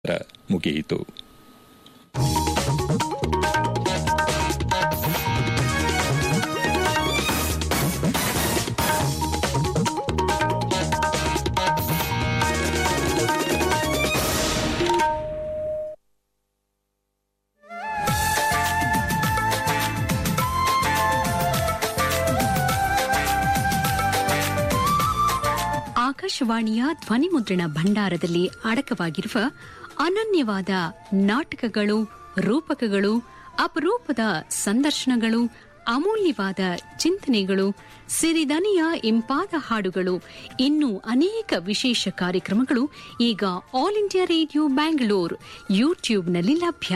ಮುಗಿಯಿತು ಆಕಾಶವಾಣಿಯ ಧ್ವನಿಮುದ್ರಣ ಭಂಡಾರದಲ್ಲಿ ಅಡಕವಾಗಿರುವ ಅನನ್ಯವಾದ ನಾಟಕಗಳು ರೂಪಕಗಳು ಅಪರೂಪದ ಸಂದರ್ಶನಗಳು ಅಮೂಲ್ಯವಾದ ಚಿಂತನೆಗಳು ಸಿರಿದನಿಯ ಇಂಪಾದ ಹಾಡುಗಳು ಇನ್ನೂ ಅನೇಕ ವಿಶೇಷ ಕಾರ್ಯಕ್ರಮಗಳು ಈಗ ಆಲ್ ಇಂಡಿಯಾ ರೇಡಿಯೋ ಬ್ಯಾಂಗ್ಳೂರ್ ಯೂಟ್ಯೂಬ್ನಲ್ಲಿ ಲಭ್ಯ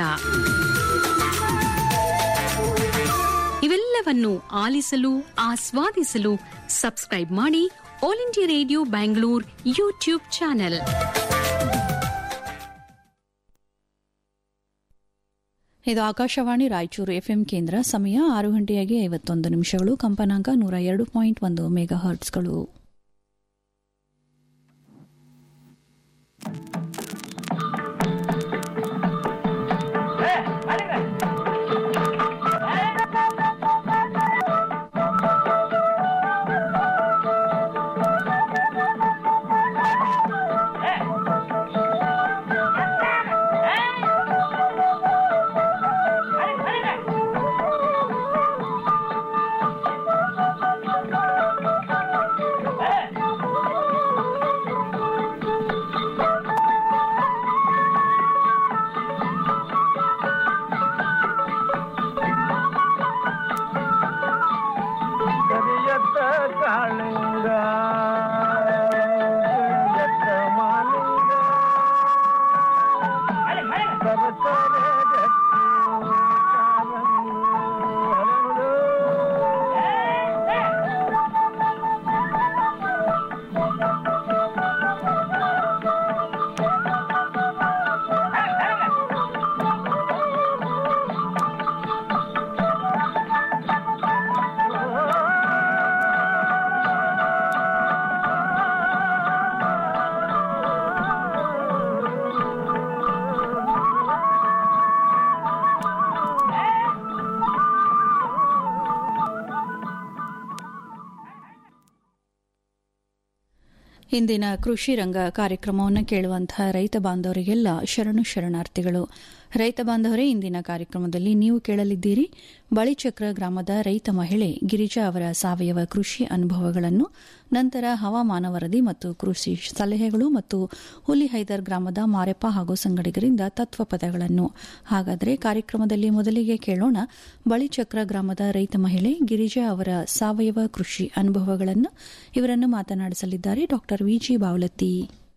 ಇವೆಲ್ಲವನ್ನು ಆಲಿಸಲು ಆಸ್ವಾದಿಸಲು ಸಬ್ಸ್ಕ್ರೈಬ್ ಮಾಡಿ All India Radio Bangalore YouTube channel ಇದು ಆಕಾಶವಾಣಿ ರಾಯಚೂರು ಎಫ್ಎಂ ಕೇಂದ್ರ ಸಮಯ ಆರು ಗಂಟೆಯಾಗಿ ಐವತ್ತೊಂದು ನಿಮಿಷಗಳು ಕಂಪನಾಂಕ ನೂರ ಎರಡು ಪಾಯಿಂಟ್ ಒಂದು ಮೆಗಾ ಹರ್ಟ್ಸ್ಗಳು ಕರಿಯತ್ತ ಕಾಳಿಂಗ ಕರಿಯತ್ತ ಮಾಲಿಂಗ ಸರಸರ ಗಟ್ಟಿ ಕಾರಂಗಿ ಹರಳು. ಇಂದಿನ ಕೃಷಿ ರಂಗ ಕಾರ್ಯಕ್ರಮವನ್ನು ಕೇಳುವಂತಹ ರೈತ ಬಾಂಧವರಿಗೆಲ್ಲ ಶರಣು ಶರಣಾರ್ಥಿಗಳು ರೈತ ಬಾಂಧವರೇ ಇಂದಿನ ಕಾರ್ಯಕ್ರಮದಲ್ಲಿ ನೀವು ಕೇಳಲಿದ್ದೀರಿ ಬಳಿಚಕ್ರ ಗ್ರಾಮದ ರೈತ ಮಹಿಳೆ ಗಿರಿಜಾ ಅವರ ಸಾವಯವ ಕೃಷಿ ಅನುಭವಗಳನ್ನು ನಂತರ ಹವಾಮಾನ ವರದಿ ಮತ್ತು ಕೃಷಿ ಸಲಹೆಗಳು ಮತ್ತು ಹುಲಿಹೈದರ್ ಗ್ರಾಮದ ಮಾರೆಪ್ಪ ಹಾಗೂ ಸಂಗಡಿಗರಿಂದ ತತ್ವ ಪದಗಳನ್ನು ಹಾಗಾದರೆ ಕಾರ್ಯಕ್ರಮದಲ್ಲಿ ಮೊದಲಿಗೆ ಕೇಳೋಣ ಬಳಿಚಕ್ರ ಗ್ರಾಮದ ರೈತ ಮಹಿಳೆ ಗಿರಿಜಾ ಅವರ ಸಾವಯವ ಕೃಷಿ ಅನುಭವಗಳನ್ನು ಇವರನ್ನು ಮಾತನಾಡಿಸಲಿದ್ದಾರೆ ಡಾಕ್ಟರ್ ವಿಜಿ ಬಾವಲತ್ತಿ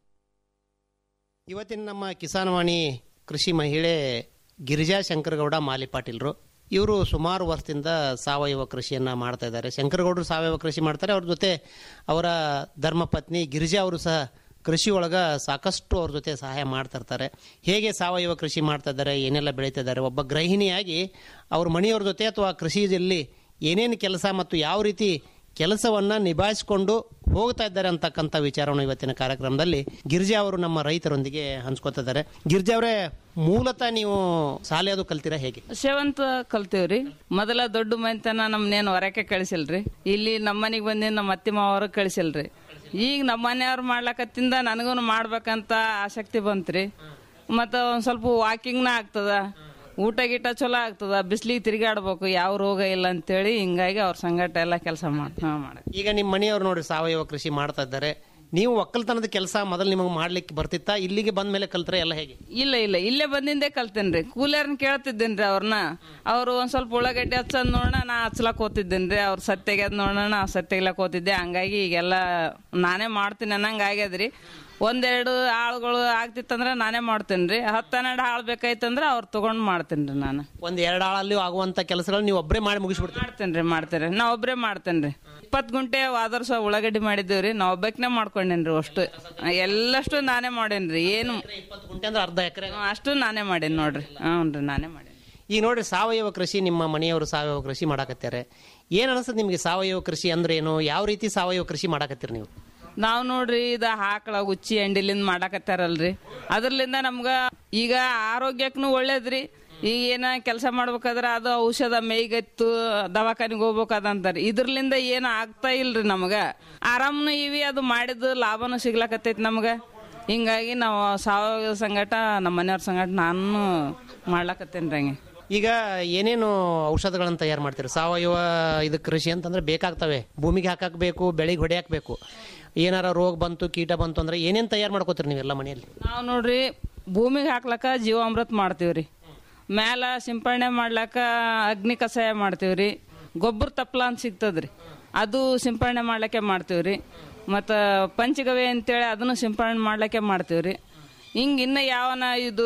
ಇವತ್ತಿನ ನಮ್ಮ ಕಿಸಾನ್ವಾಣಿ ಕೃಷಿ ಮಹಿಳೆ ಗಿರಿಜಾ ಶಂಕರಗೌಡ ಮಾಲಿಪಾಟೀಲ್ರು ಇವರು ಸುಮಾರು ವರ್ಷದಿಂದ ಸಾವಯವ ಕೃಷಿಯನ್ನು ಮಾಡ್ತಾ ಇದ್ದಾರೆ ಶಂಕರಗೌಡರು ಸಾವಯವ ಕೃಷಿ ಮಾಡ್ತಾರೆ ಅವ್ರ ಜೊತೆ ಅವರ ಧರ್ಮಪತ್ನಿ ಗಿರಿಜಾ ಅವರು ಸಹ ಕೃಷಿ ಒಳಗ ಸಾಕಷ್ಟು ಅವ್ರ ಜೊತೆ ಸಹಾಯ ಮಾಡ್ತಾ ಇರ್ತಾರೆ ಹೇಗೆ ಸಾವಯವ ಕೃಷಿ ಮಾಡ್ತಾ ಇದ್ದಾರೆ ಏನೆಲ್ಲ ಬೆಳೀತಾ ಇದ್ದಾರೆ ಒಬ್ಬ ಗೃಹಿಣಿಯಾಗಿ ಅವ್ರ ಮನೆಯವ್ರ ಜೊತೆ ಅಥವಾ ಕೃಷಿಯಲ್ಲಿ ಏನೇನು ಕೆಲಸ ಮತ್ತು ಯಾವ ರೀತಿ ಕೆಲಸವನ್ನ ನಿಭಾಯಿಸಿಕೊಂಡು ಹೋಗ್ತಾ ಇದ್ದಾರೆ ಅಂತಕ್ಕಂಥ ವಿಚಾರವನ್ನು ಇವತ್ತಿನ ಕಾರ್ಯಕ್ರಮದಲ್ಲಿ ಗಿರ್ಜಾ ಅವರು ನಮ್ಮ ರೈತರೊಂದಿಗೆ ಹಂಚ್ಕೋತಿದ್ದಾರೆ ಗಿರ್ಜಾ ಅವರೇ ಮೂಲತಃ ನೀವು ಶಾಲೆ ಅದು ಕಲ್ತೀರಾ ಹೇಗೆ ಸೇವಂತ ಕಲ್ತೇವ್ರಿ ಮೊದಲ ದೊಡ್ಡ ಮನೆತನ ನಮ್ನೇನು ಹೊರಕ್ಕೆ ಕಳಿಸಿಲ್ರಿ ಇಲ್ಲಿ ನಮ್ಮ ಮನೆಗೆ ಬಂದಿ ನಮ್ಮ ಅತ್ತಿ ಮಾವರು ಕಳಿಸಿಲ್ರಿ ಈಗ ನಮ್ಮ ಮನೆಯವ್ರು ಮಾಡ್ಲಕತ್ತಿಂದ ನನಗೂ ಮಾಡ್ಬೇಕಂತ ಆಸಕ್ತಿ ಬಂತ್ರಿ ಮತ್ತು ಒಂದು ಸ್ವಲ್ಪ ವಾಕಿಂಗ್ನ ಆಗ್ತದ ಊಟ ಗೀಟ ಚಲೋ ಆಗ್ತದ ಬಿಸಿಲಿಗೆ ತಿರುಗಾಡ್ಬೇಕು ಯಾವ ರೋಗ ಇಲ್ಲ ಅಂತೇಳಿ ಹಿಂಗಾಗಿ ಅವ್ರ ಸಂಗಟ ಎಲ್ಲ ಕೆಲಸ ಮಾಡಿ ಮಾಡಿ ಈಗ ನಿಮ್ಮ ಮನೆಯವರು ನೋಡಿ ಸಾವಯವ ಕೃಷಿ ಮಾಡ್ತಾ ಇದ್ದಾರೆ ನೀವು ಒಕ್ಕಲ್ತನದ ಕೆಲಸ ಮೊದಲು ನಿಮಗೆ ಮಾಡ್ಲಿಕ್ಕೆ ಬರ್ತಿತ್ತಾ ಇಲ್ಲಿಗೆ ಬಂದ ಮೇಲೆ ಕಲ್ತ್ರೆ ಎಲ್ಲ ಹೇಗೆ ಇಲ್ಲ ಇಲ್ಲ ಇಲ್ಲೇ ಬಂದಿಂದೆ ಕಲ್ತೇನ್ರಿ ಕೂಲರ್ನ ಕೇಳ್ತಿದ್ದೇನ್ರಿ ಅವ್ರನ್ನ ಅವ್ರು ಒಂದ್ ಸ್ವಲ್ಪ ಉಳ್ಳಾಗಡ್ಡಿ ಹಚ್ಚದ್ ನೋಡೋಣ ನಾ ಹಚ್ಲಕ್ ಹೋತಿದ್ದೇನ್ರಿ ಅವ್ರ ಸತ್ತೆಗೆ ನೋಡೋಣ ನಾ ಸತ್ತೆಗ್ಲಕ್ ಹೋತಿದ್ದೆ ಹಂಗಾಗಿ ಈಗೆಲ್ಲ ನಾನೇ ಮಾಡ್ತೀನಿ ಅನ್ನಂಗ ಆಗ್ಯದ್ರಿ ಒಂದೆರಡು ಆಳುಗಳು ಆಗ್ತಿತ್ತಂದ್ರ ನಾನೇ ಮಾಡ್ತೇನ್ರಿ ಹತ್ತು ಹನ್ನೆರಡು ಆಳು ಬೇಕಾಯ್ತಂದ್ರ ಅವ್ರು ತಗೊಂಡ್ ಮಾಡ್ತೇನ್ರಿ ನಾನು ಒಂದ್ ಎರಡು ಆಳಲ್ಲಿ ಆಗುವಂತ ಕೆಲಸಗಳು ನೀವು ಒಬ್ಬರೇ ಮಾಡಿ ಮುಗಿಸ್ಬಿಡ್ತೀರಿ ಮಾಡ್ತೇನ್ರಿ ಮಾಡ್ತೇನ್ರಿ ನಾ ಒಬ್ರೇ ಮಾಡ್ತೇನ್ರಿ ಇಪ್ಪತ್ತು ಗುಂಟೆ ವಾದರ್ಸ ಉಳ್ಳಾಗಡ್ಡಿ ಮಾಡಿದ್ದೇವ್ರಿ ನಾ ಒಬ್ಬಕ್ನೆ ಮಾಡ್ಕೊಂಡೇನ್ರಿ ಅಷ್ಟು ಎಲ್ಲಷ್ಟು ನಾನೇ ಮಾಡೇನ್ರಿ ಏನು ಇಪ್ಪತ್ತು ಗುಂಟೆ ಅಂದ್ರೆ ಅರ್ಧ ಎಕರೆ ಅಷ್ಟು ನಾನೇ ಮಾಡೇನಿ ನೋಡ್ರಿ ಹ್ಞೂ ನಾನೇ ಮಾಡೇನಿ ಈಗ ನೋಡ್ರಿ ಸಾವಯವ ಕೃಷಿ ನಿಮ್ಮ ಮನೆಯವರು ಸಾವಯವ ಕೃಷಿ ಮಾಡಾಕತ್ತಾರೆ ಏನ್ ಅನಿಸ್ತದೆ ನಿಮಗೆ ಸಾವಯವ ಕೃಷಿ ಅಂದ್ರೆ ಏನು ಯಾವ ರೀತಿ ಸಾವಯವ ಕೃಷಿ ಮಾಡಾಕತ್ತೀರಿ ನೀವು ನಾವ್ ನೋಡ್ರಿ ಇದ ಆಕಳ ಉಚ್ಚಿ ಎಂಡಿಲಿಂದ ಮಾಡಾಕತ್ತಾರಲ್ರಿ ಅದ್ರಲಿಂದ ನಮ್ಗ ಈಗ ಆರೋಗ್ಯಕ್ಕೂ ಒಳ್ಳೇದ್ರಿ ಈಗ ಏನ ಕೆಲಸ ಮಾಡ್ಬೇಕಾದ್ರೆ ಅದು ಔಷಧ ಮೇಯ್ಗತ್ತು ದವಾಖಾನಿಗೆ ಹೋಗ್ಬೇಕಾದಂತಾರ ಇದ್ರಲಿಂದ ಏನು ಆಗ್ತಾ ಇಲ್ರಿ ನಮಗ ಆರಾಮ್ನು ಇವಿ ಅದು ಮಾಡಿದ ಲಾಭನೂ ಸಿಗ್ಲಕತ್ತೈತಿ ನಮ್ಗ ಹಿಂಗಾಗಿ ನಾವು ಸಾವಯವ ಸಂಗಟ ನಮ್ಮ ಮನೆಯವ್ರ ಸಂಗಟ ನಾನು ಮಾಡ್ಲಕತ್ತೇನ್ರಿ ಹಂಗೆ ಈಗ ಏನೇನು ಔಷಧಗಳನ್ನು ತಯಾರು ಮಾಡ್ತೀರಿ ಸಾವಯವ ಇದು ಕೃಷಿ ಅಂತಂದ್ರೆ ಬೇಕಾಗ್ತವೆ ಭೂಮಿಗೆ ಹಾಕಕ್ ಬೇಕು ಬೆಳೆಗೆ ಹೊಡೆಯಕ್ ಬೇಕು ಏನಾರ ರೋಗ ಬಂತು ಕೀಟ ಬಂತು ಅಂದ್ರೆ ಏನೇನು ತಯಾರು ಮಾಡ್ಕೋತೀರಿ ನೀವೆಲ್ಲ ಮನೆಯಲ್ಲಿ ನಾವು ನೋಡ್ರಿ ಭೂಮಿಗೆ ಹಾಕ್ಲಕ್ಕ ಜೀವಾಮೃತ ಮಾಡ್ತೀವ್ರಿ ಮ್ಯಾಲ ಸಿಂಪರಣೆ ಮಾಡ್ಲಕ್ಕ ಅಗ್ನಿ ಕಷಾಯ ಮಾಡ್ತೀವ್ರಿ ಗೊಬ್ಬರ ತಪ್ಪಲ ಅಂತ ಸಿಗ್ತದ್ರಿ ಅದು ಸಿಂಪರಣೆ ಮಾಡ್ಲಿಕ್ಕೆ ಮಾಡ್ತೀವ್ರಿ ಮತ್ತು ಪಂಚಗವ್ಯ ಅಂತೇಳಿ ಅದನ್ನು ಸಿಂಪರಣೆ ಮಾಡ್ಲಿಕ್ಕೆ ಮಾಡ್ತೀವ್ರಿ ಹಿಂಗೆ ಇನ್ನು ಯಾವನ ಇದು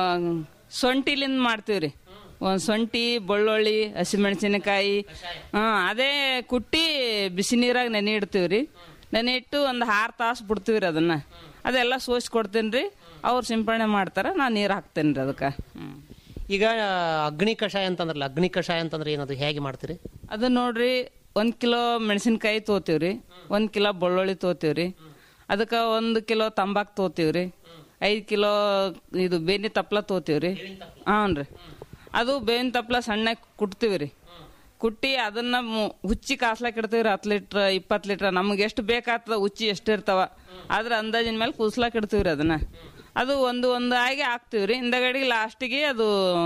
ಸೊಂಟಿಲಿಂದ ಮಾಡ್ತೀವ್ರಿ ಒಂದು ಸೊಂಟಿ ಬೆಳ್ಳುಳ್ಳಿ ಹಸಿಮೆಣಸಿನಕಾಯಿ ಹಾಂ ಅದೇ ಕುಟ್ಟಿ ಬಿಸಿ ನೀರಾಗ ನೆನೆ ಇಡ್ತೀವ್ರಿ ನೆನೆ ಇಟ್ಟು ಒಂದು ಆರು ತಾಸು ಬಿಡ್ತೀವ್ರಿ ಅದನ್ನ ಅದೆಲ್ಲ ಸೋಸಿ ಕೊಡ್ತೀನಿ ರೀ ಅವ್ರು ಸಿಂಪರಣೆ ಮಾಡ್ತಾರೆ ನಾನು ನೀರು ಹಾಕ್ತೇನೆ ರೀ ಅದಕ್ಕೆ ಹ್ಞೂ ಈಗ ಅಗ್ನಿ ಕಷಾಯ ಅಂತಂದ್ರಲ್ಲ ಅಗ್ನಿ ಕಷಾಯ ಅಂತಂದ್ರೆ ಏನದು ಹೇಗೆ ಮಾಡ್ತೀರಿ ಅದು ನೋಡ್ರಿ ಒಂದು ಕಿಲೋ ಮೆಣಸಿನ್ಕಾಯಿ ತೊಗೋತೀವ್ರಿ ಒಂದು ಕಿಲೋ ಬೆಳ್ಳುಳ್ಳಿ ತೊಗೋತೀವ್ರಿ ಅದಕ್ಕೆ ಒಂದು ಕಿಲೋ ತಂಬಾಕು ತೊಗೋತೀವ್ರಿ ಐದು ಕಿಲೋ ಇದು ಬೇನಿ ತಪ್ಲ ತೊಗೋತೀವ್ರಿ ಹ್ಞೂ ರೀ ಅದು ಬೇವಿನ ತಪ್ಲ ಸಣ್ಣ ಕುಟ್ತೀವಿ ರೀ ಕುಟ್ಟಿ ಅದನ್ನ ಮು- ಹುಚ್ಚಿ ಕಾಸ್ಲಾಕ್ ಇಡ್ತೀವ್ರಿ ಹತ್ತು ಲೀಟ್ರ್ ಇಪ್ಪತ್ತು ಲೀಟ್ರ್ ನಮ್ಗೆ ಎಷ್ಟು ಬೇಕಾಗ್ತದ ಹುಚ್ಚಿ ಎಷ್ಟು ಇರ್ತಾವ ಅದ್ರ ಅಂದಾಜಿನ ಮೇಲೆ ಕೂಸ್ಲಾಕ್ ಇಡ್ತೀವ್ರಿ ಅದನ್ನ ಅದು ಒಂದು ಒಂದು ಆಗಿ ಹಾಕ್ತೀವ್ರಿ ಹಿಂದಗಡೆಗೆ ಲಾಸ್ಟಿಗೆ ಅದು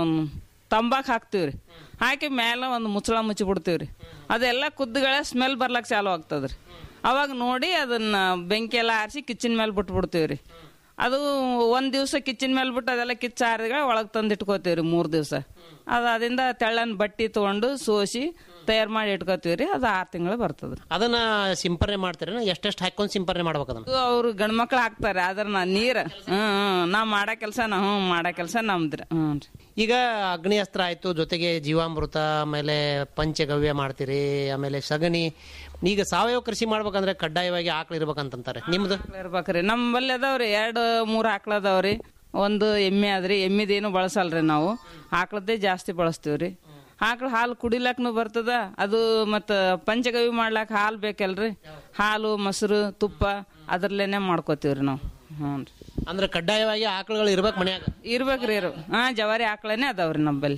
ತಂಬಾಕು ಹಾಕ್ತೀವ್ರಿ ಹಾಕಿ ಮೇಲೆ ಒಂದು ಮುಚ್ಚಳ ಮುಚ್ಚಿ ಬಿಡ್ತೀವ್ರಿ ಅದೆಲ್ಲ ಕುದ್ದುಗಳೇ ಸ್ಮೆಲ್ ಬರ್ಲಕ್ಕೆ ಚಾಲು ಆಗ್ತದ್ರಿ ಅವಾಗ ನೋಡಿ ಅದನ್ನ ಬೆಂಕಿ ಎಲ್ಲ ಆರಿಸಿ ಕಿಚನ್ ಮೇಲೆ ಬಿಟ್ಬಿಡ್ತೀವ್ರಿ ಅದು ಒಂದ್ ದಿವಸ ಕಿಚನ್ ಮೇಲೆ ಬಿಟ್ಟು ಅದೆಲ್ಲ ಕಿಚ್ಚ ಆರಿದ್ರೆ ಒಳಗೆ ತಂದು ಇಟ್ಕೋತೀವ್ರಿ ಮೂರು ದಿವಸ ಅದು ಅದರಿಂದ ತೆಳ್ಳನ ಬಟ್ಟಿ ತಗೊಂಡು ಸೋಸಿ ತಯಾರು ಮಾಡಿ ಇಟ್ಕೋತೀವ್ರಿ ಅದು ಆರು ತಿಂಗಳು ಬರ್ತದ್ರಿ ಅದನ್ನ ಸಿಂಪರಣೆ ಮಾಡ್ತೀರ ಎಷ್ಟೆಷ್ಟು ಹಾಕೊಂಡು ಸಿಂಪರಣೆ ಮಾಡ್ಬೇಕು ಅದನ್ನ ಅದು ಅವ್ರು ಗಂಡ್ಮಕ್ಳು ಹಾಕ್ತಾರೆ ಆದ್ರೆ ನಾ ನೀರು ಹ್ಮ್ ಹ್ಮ್ ನಾ ಮಾಡೋ ಕೆಲಸ ನಾ ಹ್ಞೂ ಮಾಡೋ ಕೆಲಸ ನಮ್ದ್ರಿ ಹ್ಞೂ ರೀ ಈಗ ಅಗ್ನಿ ಅಸ್ತ್ರ ಆಯ್ತು ಜೊತೆಗೆ ಜೀವಾಮೃತ ಆಮೇಲೆ ಪಂಚಗವ್ಯ ಮಾಡ್ತೀರಿ ಆಮೇಲೆ ಸಗಣಿ ಈಗ ಸಾವಯವ ಕೃಷಿ ಮಾಡ್ಬೇಕಂದ್ರೆ ಕಡ್ಡಾಯವಾಗಿ ಆಕಳು ಇರ್ಬೇಕಂತಂತಾರೆ ನಿಮ್ದು ಇರ್ಬೇಕ್ರಿ ನಮ್ಮಲ್ಲಿ ಅದಾವ್ರಿ ಎರಡು ಮೂರು ಆಕಳ ಅದಾವ್ರಿ ಒಂದು ಎಮ್ಮೆ ಆದ್ರಿ ಎಮ್ಮಿದೇನು ಬಳಸಲ್ರಿ ನಾವು ಆಕಳದ್ದೇ ಜಾಸ್ತಿ ಬಳಸ್ತೀವ್ರಿ ಆಕಳ ಹಾಲು ಕುಡಿಲಕ್ನು ಬರ್ತದ ಅದು ಮತ್ತು ಪಂಚಗವಿ ಮಾಡ್ಲಾಕ ಹಾಲು ಬೇಕಲ್ರಿ ಹಾಲು ಮೊಸರು ತುಪ್ಪ ಅದ್ರಲ್ಲೇನೆ ಮಾಡ್ಕೋತೀವ್ರಿ ನಾವು ಹ್ಞೂ ರೀ ಅಂದ್ರೆ ಕಡ್ಡಾಯವಾಗಿ ಆಕಳುಗಳು ಇರ್ಬೇಕು ಮನ್ಯಾಗ ಇರ್ಬೇಕ್ರಿ ಇರು ಹಾಂ ಜವಾರಿ ಆಕಳನೇ ಅದಾವ್ರಿ ನಮ್ಮಲ್ಲಿ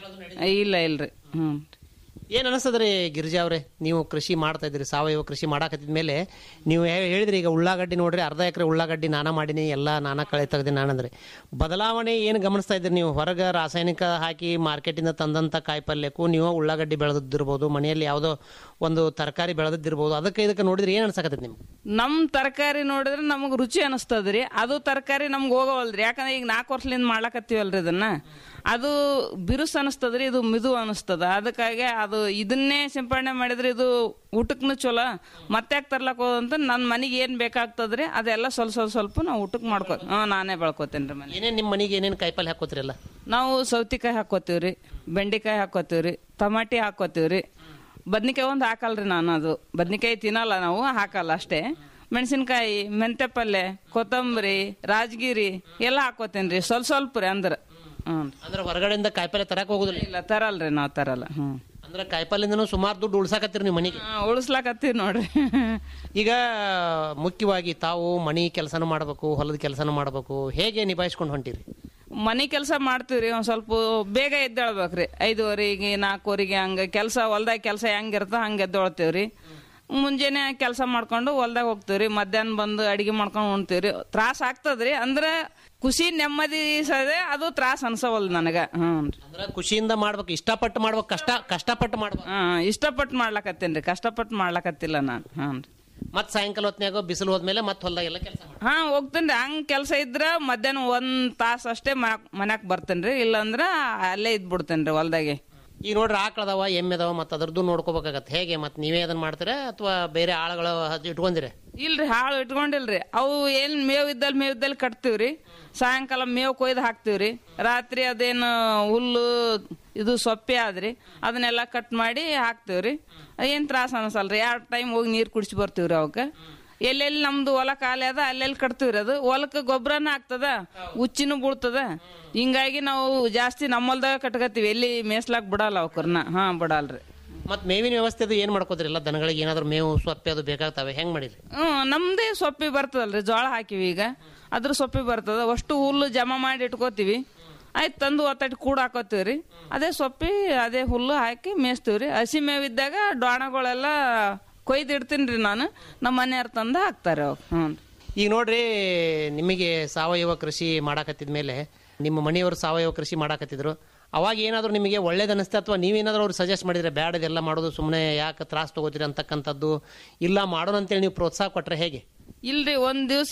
ಇಲ್ಲ ಇಲ್ರಿ ಹ್ಞೂ ಏನ್ ಅನಿಸ್ತದ್ರಿ ಗಿರಿಜಾ ಅವ್ರೆ ನೀವು ಕೃಷಿ ಮಾಡ್ತಾ ಇದ್ರಿ ಸಾವಯವ ಕೃಷಿ ಮಾಡಾಕತ್ತಿದ ಮೇಲೆ ನೀವು ಹೇ- ಹೇಳಿದ್ರಿ ಈಗ ಉಳ್ಳಾಗಡ್ಡಿ ನೋಡ್ರಿ ಅರ್ಧ ಎಕರೆ ಉಳ್ಳಾಗಡ್ಡಿ ನಾನಾ ಮಾಡೀನಿ ಎಲ್ಲ ನಾನಾ ಕಳೆ ತೆಗ್ದಿನಿ ನಾನಂದ್ರೆ ಬದಲಾವಣೆ ಏನು ಗಮನಿಸ್ತಾ ಇದ್ರಿ ನೀವು ಹೊರಗೆ ರಾಸಾಯನಿಕ ಹಾಕಿ ಮಾರ್ಕೆಟಿಂದ ತಂದಂತ ಕಾಯಿಪಲ್ಯಕ್ಕೂ ನೀವು ಉಳ್ಳಾಗಡ್ಡಿ ಬೆಳೆದಿರ್ಬೋದು ಮನೆಯಲ್ಲಿ ಯಾವುದೋ ಒಂದು ತರಕಾರಿ ಬೆಳೆದಿರ್ಬೋದು ಅದಕ್ಕೆ ಇದಕ್ಕೆ ನೋಡಿದ್ರೆ ಏನು ಅನ್ಸಕತ್ತೈತಿ ನಿಮ್ಗೆ ನಮ್ ತರಕಾರಿ ನೋಡಿದ್ರೆ ನಮಗ್ ರುಚಿ ಅನಿಸ್ತದ್ರಿ ಅದು ತರಕಾರಿ ನಮ್ಗೆ ಹೋಗವಲ್ರಿ ಯಾಕಂದ್ರೆ ಈಗ ನಾಲ್ಕು ವರ್ಷದಿಂದ ಮಾಡ್ಲಕತ್ತೀವಲ್ರಿ ಇದನ್ನ ಅದು ಬಿರುಸ್ ಅನಿಸ್ತದ್ರಿ ಇದು ಮಿದು ಅನಿಸ್ತದ ಅದಕ್ಕಾಗಿ ಅದು ಇದನ್ನೇ ಸಿಂಪಡಣೆ ಮಾಡಿದ್ರೆ ಇದು ಊಟಕ್ಕೂ ಚಲೋ ಮತ್ತೆ ಯಾಕೆ ತರ್ಲಕ್ ಹೋದಂತ ನನ್ನ ಮನೆಗೆ ಏನ್ ಬೇಕಾಗ್ತದ್ರಿ ಅದೆಲ್ಲ ಸ್ವಲ್ಪ ಸ್ವಲ್ಪ ಸ್ವಲ್ಪ ನಾವು ಊಟಕ್ಕೆ ಮಾಡ್ಕೋ ಹಾ ನಾನೇ ಬೆಳ್ಕೊತೇನ್ರಿ ಮನೆ ಏನೇನು ನಿಮ್ಮ ಮನೆಗೆ ಏನೇನು ಕಾಯಿಪಲ್ಯ ಹಾಕೋತಿರಲ್ಲ ನಾವು ಸೌತಿಕಾಯಿ ಹಾಕೋತೀವ್ರಿ ಬೆಂಡೆಕಾಯಿ ಹಾಕೋತೀವ್ರಿ ಟಮಾಟಿ ಹಾಕೋತೀವ್ರಿ ಬದ್ನಿಕಾಯಿ ಒಂದು ಹಾಕಲ್ರಿ ನಾನು ಅದು ಬದ್ನಿಕಾಯಿ ತಿನ್ನಲ್ಲ ನಾವು ಹಾಕಲ್ಲ ಅಷ್ಟೇ ಮೆಣಸಿನ್ಕಾಯಿ ಮೆಂತೆ ಪಲ್ಯ ಕೊತ್ತಂಬರಿ ರಾಜಗಿರಿ ಎಲ್ಲ ಹಾಕೋತೇನ್ರಿ ಸ್ವಲ್ಪ ಸ್ವಲ್ಪ ರೀ ಅಂದ್ರೆ ಹ್ಞೂ ಅಂದ್ರೆ ಹೊರಗಡೆಯಿಂದ ಕಾಯಿಪಲ್ಯ ತರಕ್ ಹೋಗುದಿಲ್ಲ ಇಲ್ಲ ತರಲ್ರಿ ನಾವು ತರಲ್ಲ ಹ್ಞೂ ಅಂದ್ರೆ ಕಾಯಿಪಲ್ಯದಿಂದನೂ ಸುಮಾರು ದುಡ್ಡು ಉಳ್ಸಾಕತ್ತೀರಿ ನೀವು ಮನೆಗೆ ಉಳಿಸ್ಲಾಕತ್ತೀವಿ ನೋಡ್ರಿ ಈಗ ಮುಖ್ಯವಾಗಿ ತಾವು ಮನಿ ಕೆಲಸನೂ ಮಾಡಬೇಕು ಹೊಲದ ಕೆಲಸನೂ ಮಾಡಬೇಕು ಹೇಗೆ ನಿಭಾಯಿಸ್ಕೊಂಡು ಹೊಂಟಿರಿ ಮನೆ ಕೆಲಸ ಮಾಡ್ತೀವ್ರಿ ಒಂದ್ ಸ್ವಲ್ಪ ಬೇಗ ಎದ್ದೇಳ್ಬೇಕ್ರಿ ಐದುವರೆಗೆ ನಾಲ್ಕೂವರೆಗೆ ಹಂಗ ಕೆಲಸ ಹೊಲ್ದಾಗ ಕೆಲಸ ಹೆಂಗಿರ್ತೋ ಹಂಗೆ ಎದ್ದೇಳ್ತೇವ್ರಿ ಮುಂಜಾನೆ ಕೆಲಸ ಮಾಡ್ಕೊಂಡು ಹೊಲ್ದಾಗ ಹೋಗ್ತೀವ್ರಿ ಮಧ್ಯಾಹ್ನ ಬಂದು ಅಡಿಗೆ ಮಾಡ್ಕೊಂಡು ಉಣ್ತೀವ್ರಿ ತ್ರಾಸ ಆಗ್ತದ್ರಿ ಅಂದ್ರೆ ಖುಷಿ ನೆಮ್ಮದಿ ಸದೆ ಅದು ತ್ರಾಸ ಅನ್ಸವಲ್ ನನಗ ಹ್ಞೂ ಅಂದ್ರೆ ಖುಷಿಯಿಂದ ಮಾಡ್ಬೇಕು ಇಷ್ಟಪಟ್ಟು ಮಾಡ್ಬೇಕು ಕಷ್ಟ ಕಷ್ಟಪಟ್ಟು ಮಾಡ್ಬೇಕು ಹಾ ಇಷ್ಟಪಟ್ಟು ಮಾಡ್ಲಕತ್ತೇನ್ರಿ ಕಷ್ಟಪಟ್ಟು ಮಾಡ್ಲಕತ್ತಿಲ್ಲ ನಾನು ಹ್ಞೂ ಮತ್ ಸಾಯಂಕಾಲ ಹೊತ್ನ್ಯಾಗ ಬಿಸಿಲು ಹೋದ್ಮೇಲೆ ಮತ್ತೆ ಹೊಲದಾಗೆಲ್ಲ ಕೆಲಸ ಮಾಡಿ ಹಾ ಹೋಗ್ತೇನ್ರಿ ಹಂಗ್ ಕೆಲಸ ಇದ್ರ ಮಧ್ಯಾಹ್ನ ಒಂದ್ ತಾಸ ಅಷ್ಟೇ ಮನ್ಯಾಕ್ ಬರ್ತೇನ್ರಿ ಇಲ್ಲಾಂದ್ರ ಅಲ್ಲೇ ಇದ್ಬಿಡ್ತೇನ್ರಿ ಹೊಲ್ದಾಗೆ ಈಗ ನೋಡ್ರಿ ಆಕಳದವ ಎಮ್ಮೆ ಅದಾವ ಮತ್ತೆ ಅದ್ರದ್ದು ನೋಡ್ಕೋಬೇಕಾಗತ್ತೆ ಹೇಗೆ ಮತ್ತೆ ನೀವೇ ಅದನ್ನ ಮಾಡ್ತೀರಾ ಅಥವಾ ಬೇರೆ ಆಳುಗಳ ಇಟ್ಕೊಂಡಿರ ಇಲ್ರಿ ಹಾಳು ಇಟ್ಕೊಂಡಿಲ್ರಿ ಅವು ಏನ್ ಮೇವ್ ಇದ್ದಲ್ಲಿ ಮೇವ್ ಇದ್ದಲ್ಲಿ ಕಟ್ತೀವ್ರಿ ಸಾಯಂಕಾಲ ಮೇವ್ ಕೊಯ್ದು ಹಾಕ್ತಿವ್ರಿ ರಾತ್ರಿ ಅದೇನು ಹುಲ್ಲು ಇದು ಸೊಪ್ಪೆ ಆದ್ರಿ ಅದನ್ನೆಲ್ಲ ಕಟ್ ಮಾಡಿ ಹಾಕ್ತಿವ್ರಿ ಏನ್ ತ್ರಾಸ ಅನ್ಸಲ್ರಿ ಎರಡು ಟೈಮ್ ಹೋಗಿ ನೀರ್ ಕುಡಿಸಿ ಬರ್ತೀವ್ರಿ ಅವಕ್ಕೆ ಎಲ್ಲೆಲ್ಲಿ ನಮ್ದು ಹೊಲ ಖಾಲಿ ಅದ ಅಲ್ಲೆಲ್ಲಿ ಕಟ್ತೀವ್ರಿ ಅದು ಹೊಲಕ್ಕೆ ಗೊಬ್ಬರನ ಆಗ್ತದ ಉಚ್ಚಿನೂ ಬೀಳ್ತದ ಹಿಂಗಾಗಿ ನಾವು ಜಾಸ್ತಿ ನಮ್ಮ ಹೊಲ್ದಾಗ ಕಟ್ಕತ್ತೀವಿ ಎಲ್ಲಿ ಮೇಯ್ಸ್ಲಾಕ್ ಬಿಡಲ್ಲ ಅವಕರ್ನ ಹಾ ಬಿಡಲ್ರಿ ಮತ್ತು ಮೇವಿನ ವ್ಯವಸ್ಥೆ ಅದು ಏನು ಮಾಡ್ಕೋತೀರಿ ಎಲ್ಲ ದನಗಳಿಗೆ ಏನಾದರೂ ಮೇವು ಸೊಪ್ಪೆ ಅದು ಬೇಕಾಗ್ತವೆ ಹೆಂಗೆ ಮಾಡಿರಿ ಹ್ಮ್ ನಮ್ದೇ ಸೊಪ್ಪಿ ಬರ್ತದಲ್ರಿ ಜೋಳ ಹಾಕಿವಿ ಈಗ ಅದ್ರ ಸೊಪ್ಪಿ ಬರ್ತದ ಅಷ್ಟು ಹುಲ್ಲು ಜಮಾ ಮಾಡಿ ಇಟ್ಕೋತೀವಿ ಆಯ್ತು ತಂದು ಒತ್ತಟ್ಟು ಕೂಡ ಹಾಕೋತೀವ್ರಿ ಅದೇ ಸೊಪ್ಪಿ ಅದೇ ಹುಲ್ಲು ಹಾಕಿ ಮೇಯಿಸ್ತೀವ್ರಿ ಹಸಿ ಮೇವಿದ್ದಾಗ ಡೊಣಗಳೆಲ್ಲ ಕೊಯ್ದು ಇಡ್ತೀನಿ ರೀ ನಾನು ನಮ್ಮ ಮನೆಯವ್ರು ತಂದು ಹಾಕ್ತಾರೆ ಅವಾಗ ಹ್ಞೂ ಈಗ ನೋಡ್ರಿ ನಿಮಗೆ ಸಾವಯವ ಕೃಷಿ ಮಾಡಾಕತ್ತಿದ ಮೇಲೆ ನಿಮ್ಮ ಮನೆಯವರು ಸಾವಯವ ಕೃಷಿ ಮಾಡಾಕತ್ತಿದ್ರು ಅವಾಗ ಏನಾದರೂ ನಿಮಗೆ ಒಳ್ಳೇದು ಅನಿಸ್ತಾ ಅಥವಾ ನೀವೇನಾದರೂ ಅವ್ರು ಸಜೆಸ್ಟ್ ಮಾಡಿದ್ರೆ ಬ್ಯಾಡದೆಲ್ಲ ಮಾಡೋದು ಸುಮ್ಮನೆ ಯಾಕೆ ತ್ರಾಸ ತಗೋತೀರಿ ಅಂತಕ್ಕಂಥದ್ದು ಇಲ್ಲ ಮಾಡೋಣ ಅಂತೇಳಿ ನೀವು ಪ್ರೋತ್ಸಾಹ ಕೊಟ್ಟರೆ ಹೇಗೆ ಇಲ್ರಿ ಒಂದ್ ದಿವಸ